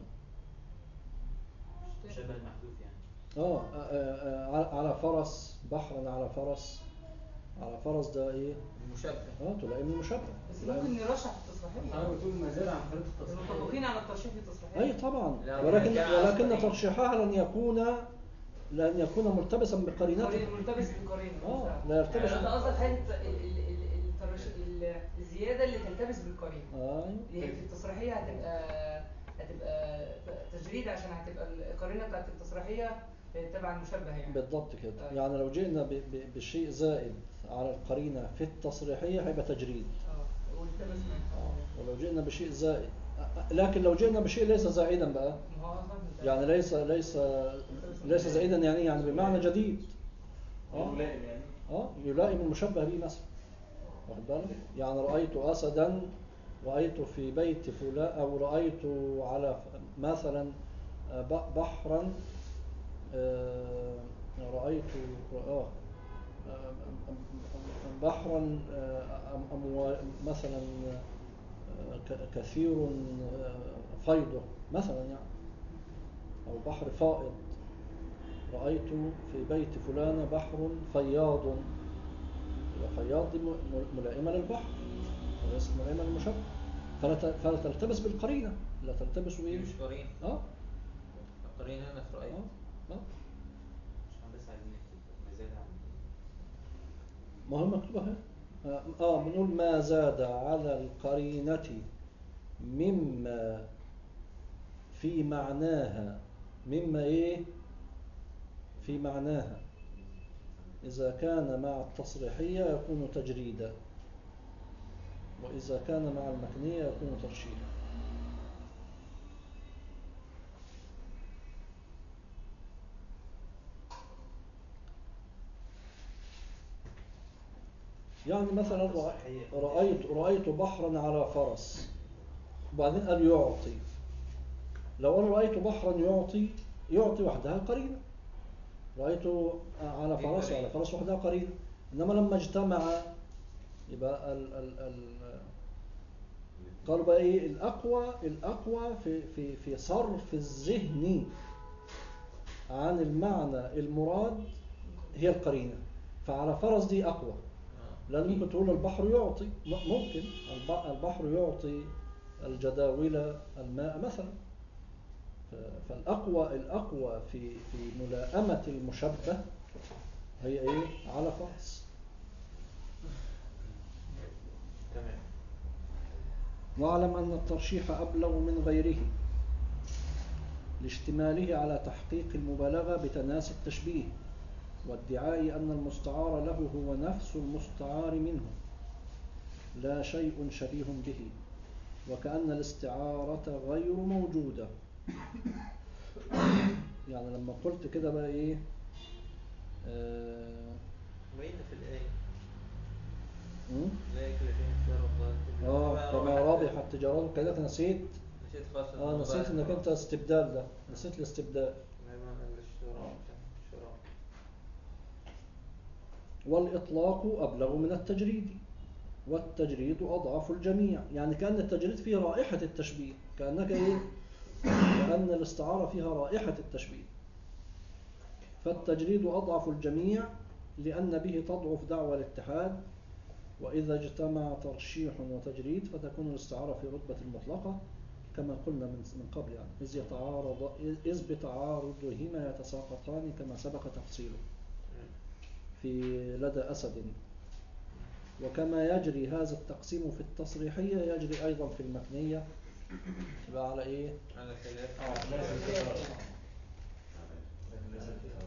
مشابه المحذوف يعني آه آه، آه، آه، على فرس بحرا على فرس على فرس ده ايه؟ المشبه اه تلائم المشبه بس تلائم- ممكن نرشح في التصريحية حضرتك بتقول ما زاد عن قرينة التصريح متفقين على الترشيح في التصريحية اي طبعا لا، ولكن كان على ولكن قرينة. ترشيحها لن يكون لن يكون ملتبسا بقرينته قرين- ملتبس بقرينة اه فعلا. لا يرتبس يعني انت قصدك حاجة ال- ال- ال- الترش- ال- الزيادة اللي تلتبس بالقرينة ايوه اللي هي في التصريحية هتبقى هتبقى تجريد عشان هتبقى القرينة بتاعت التصريحية تبع المشبه يعني بالضبط كده آه. يعني لو جئنا ب- ب- بشيء زائد على القرينة في التصريحية هيبقى تجريد اه والتبس آه. ولو جئنا بشيء زائد آه، لكن لو جئنا بشيء ليس زائدا بقى ما هو أصلاً انت- يعني ليس ليس ليس زائدا يعني يعني بمعنى جديد اه ملائم يعني اه يلائم المشبه به مثلا واخد بالك يعني رأيت أسدا رأيت في بيت فلان أو رأيت على ف- مثلا آه، ب- بحرا آه، رأيت آه آه، بحرا آه، أم- أموا- مثلا آه، ك- كثير آه، فيضه مثلا يعني أو بحر فائض رأيت في بيت فلان بحر فياض يبقى فياض دي م- ملائمة للبحر وليست ملائمة للمشبه فلا ت- فلا تلتبس بالقرينة لا تلتبس دي بإيه؟ مش قرينة اه قرينة هنا في رأيي اه اه مش بس عايزين نكتب ما زاد عن ما هو مكتوب اهي اه آه، بنقول ما زاد على القرينة مما في معناها مما ايه في معناها إذا كان مع التصريحية يكون تجريدا وإذا كان مع المكنية يكون ترشيحا يعني مثلا رأ- رأيت رأيت بحرا على فرس وبعدين قال يعطي لو أنا رأيت بحرا يعطي يعطي وحدها قرينة رأيت على دي فرس قرينة. وعلى فرس وحدها قرينة إنما لما اجتمع يبقى ال ال ال قالوا بقى ايه الاقوى الاقوى في في في صرف الذهن عن المعنى المراد هي القرينه فعلى فرس دي اقوى آه. لان ممكن تقول البحر يعطي م- ممكن الب- البحر يعطي الجداول الماء مثلا ف- فالاقوى الاقوى في في ملائمه المشبه هي ايه على فرس تمام واعلم أن الترشيح أبلغ من غيره لاشتماله على تحقيق المبالغة بتناسي التشبيه وادعاء أن المستعار له هو نفس المستعار منه لا شيء شبيه به وكأن الاستعارة غير موجودة يعني لما قلت كده بقى إيه آه باينة في الآية م? لا يكل فيهم الشر والضلال آه فما رابحت تجارته كده نسيت نسيت خالص اه نسيت انك انت استبدال ده نسيت الاستبدال ما معنى الشراء الشراء والإطلاق أبلغ من التجريد والتجريد أضعف الجميع يعني كأن التجريد فيه رائحة التشبيه كأنك إيه لأن الاستعارة فيها رائحة التشبيه فالتجريد أضعف الجميع لأن به تضعف دعوى الاتحاد وإذا اجتمع ترشيح وتجريد فتكون الاستعارة في رتبة المطلقة كما قلنا من من قبل يعني إذ يتعارض إذ بتعارضهما يتساقطان كما سبق تفصيله في لدى أسد وكما يجري هذا التقسيم في التصريحية يجري أيضا في المتنية يبقى على إيه؟ على خلاف آه. لكن ليس فيها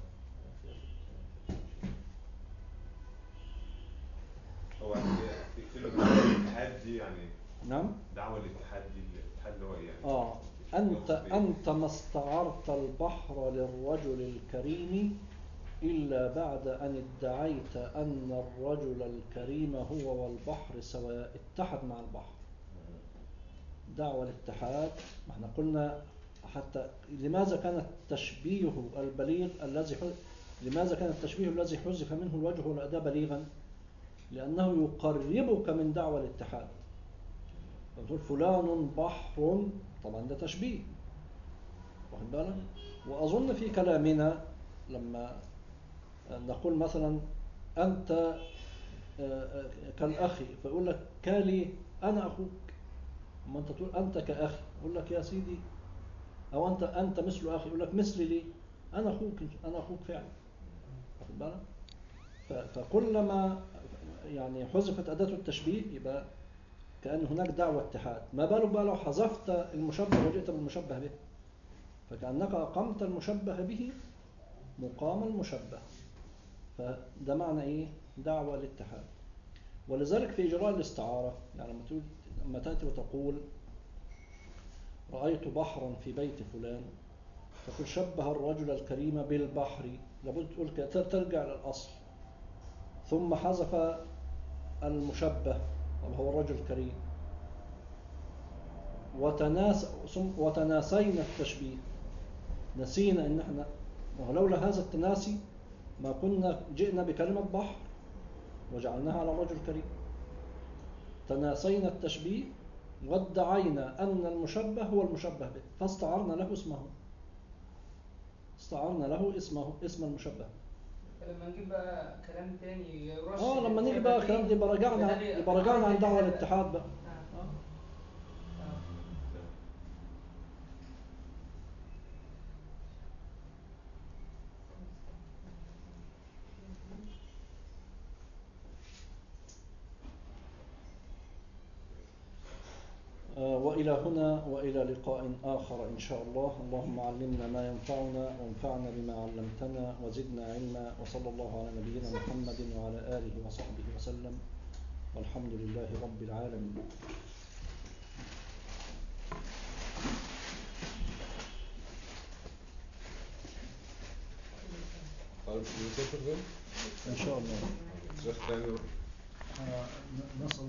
هو في كلمة دعوة الاتحاد دي يعني نعم دعوة الاتحاد دي الاتحاد اللي هو ايه يعني؟ آه أنت أنت ما استعرت البحر للرجل الكريم إلا بعد أن ادعيت أن الرجل الكريم هو والبحر سواء اتحد مع البحر دعوة الاتحاد ما احنا قلنا حتى لماذا كان التشبيه البليغ الذي ح- لماذا كان التشبيه الذي حذف منه الوجه والأداة بليغا لأنه يقربك من دعوة الاتحاد فتقول فلان بحر طبعا ده تشبيه واخد بالك وأظن في كلامنا لما نقول مثلا أنت آه، آه، كالأخ فيقول لك كالي أنا أخوك أما أنت تقول أنت كأخي يقول لك يا سيدي أو أنت أنت مثل أخي يقول لك مثلي ليه أنا أخوك أنا أخوك فعلا واخد بالك ف- فكلما يعني حذفت أداة التشبيه يبقى كأن هناك دعوة اتحاد ما بالك بقى لو حذفت المشبه وجئت بالمشبه به فكأنك أقمت المشبه به مقام المشبه فده معنى إيه دعوة الاتحاد ولذلك في إجراء الاستعارة يعني لما تقول لما تأتي وتقول رأيت بحرا في بيت فلان تقول شبه الرجل الكريم بالبحر لابد تقول كده ترجع للأصل ثم حذف المشبه وهو الرجل الكريم وتناس ثم- وتناسينا التشبيه نسينا ان احنا ولولا هذا التناسي ما كنا جئنا بكلمة بحر وجعلناها على الرجل الكريم تناسينا التشبيه وادعينا أن المشبه هو المشبه به فاستعرنا له اسمه استعرنا له اسمه اسم المشبه لما نجيب بقى كلام تاني يرش اه لما نيجي بقى الكلام ده يبقى رجعنا يبقى رجعنا عن دعوة الاتحاد بقى آه. آه. آه. آه، وإلى هنا وإلى لقاء آخر إن شاء الله اللهم علمنا ما ينفعنا وانفعنا بما علمتنا وزدنا علما وصلى الله على نبينا محمد وعلى آله وصحبه وسلم والحمد لله رب العالمين طيب نسافر ده إن شاء الله شيخ تاني نسأل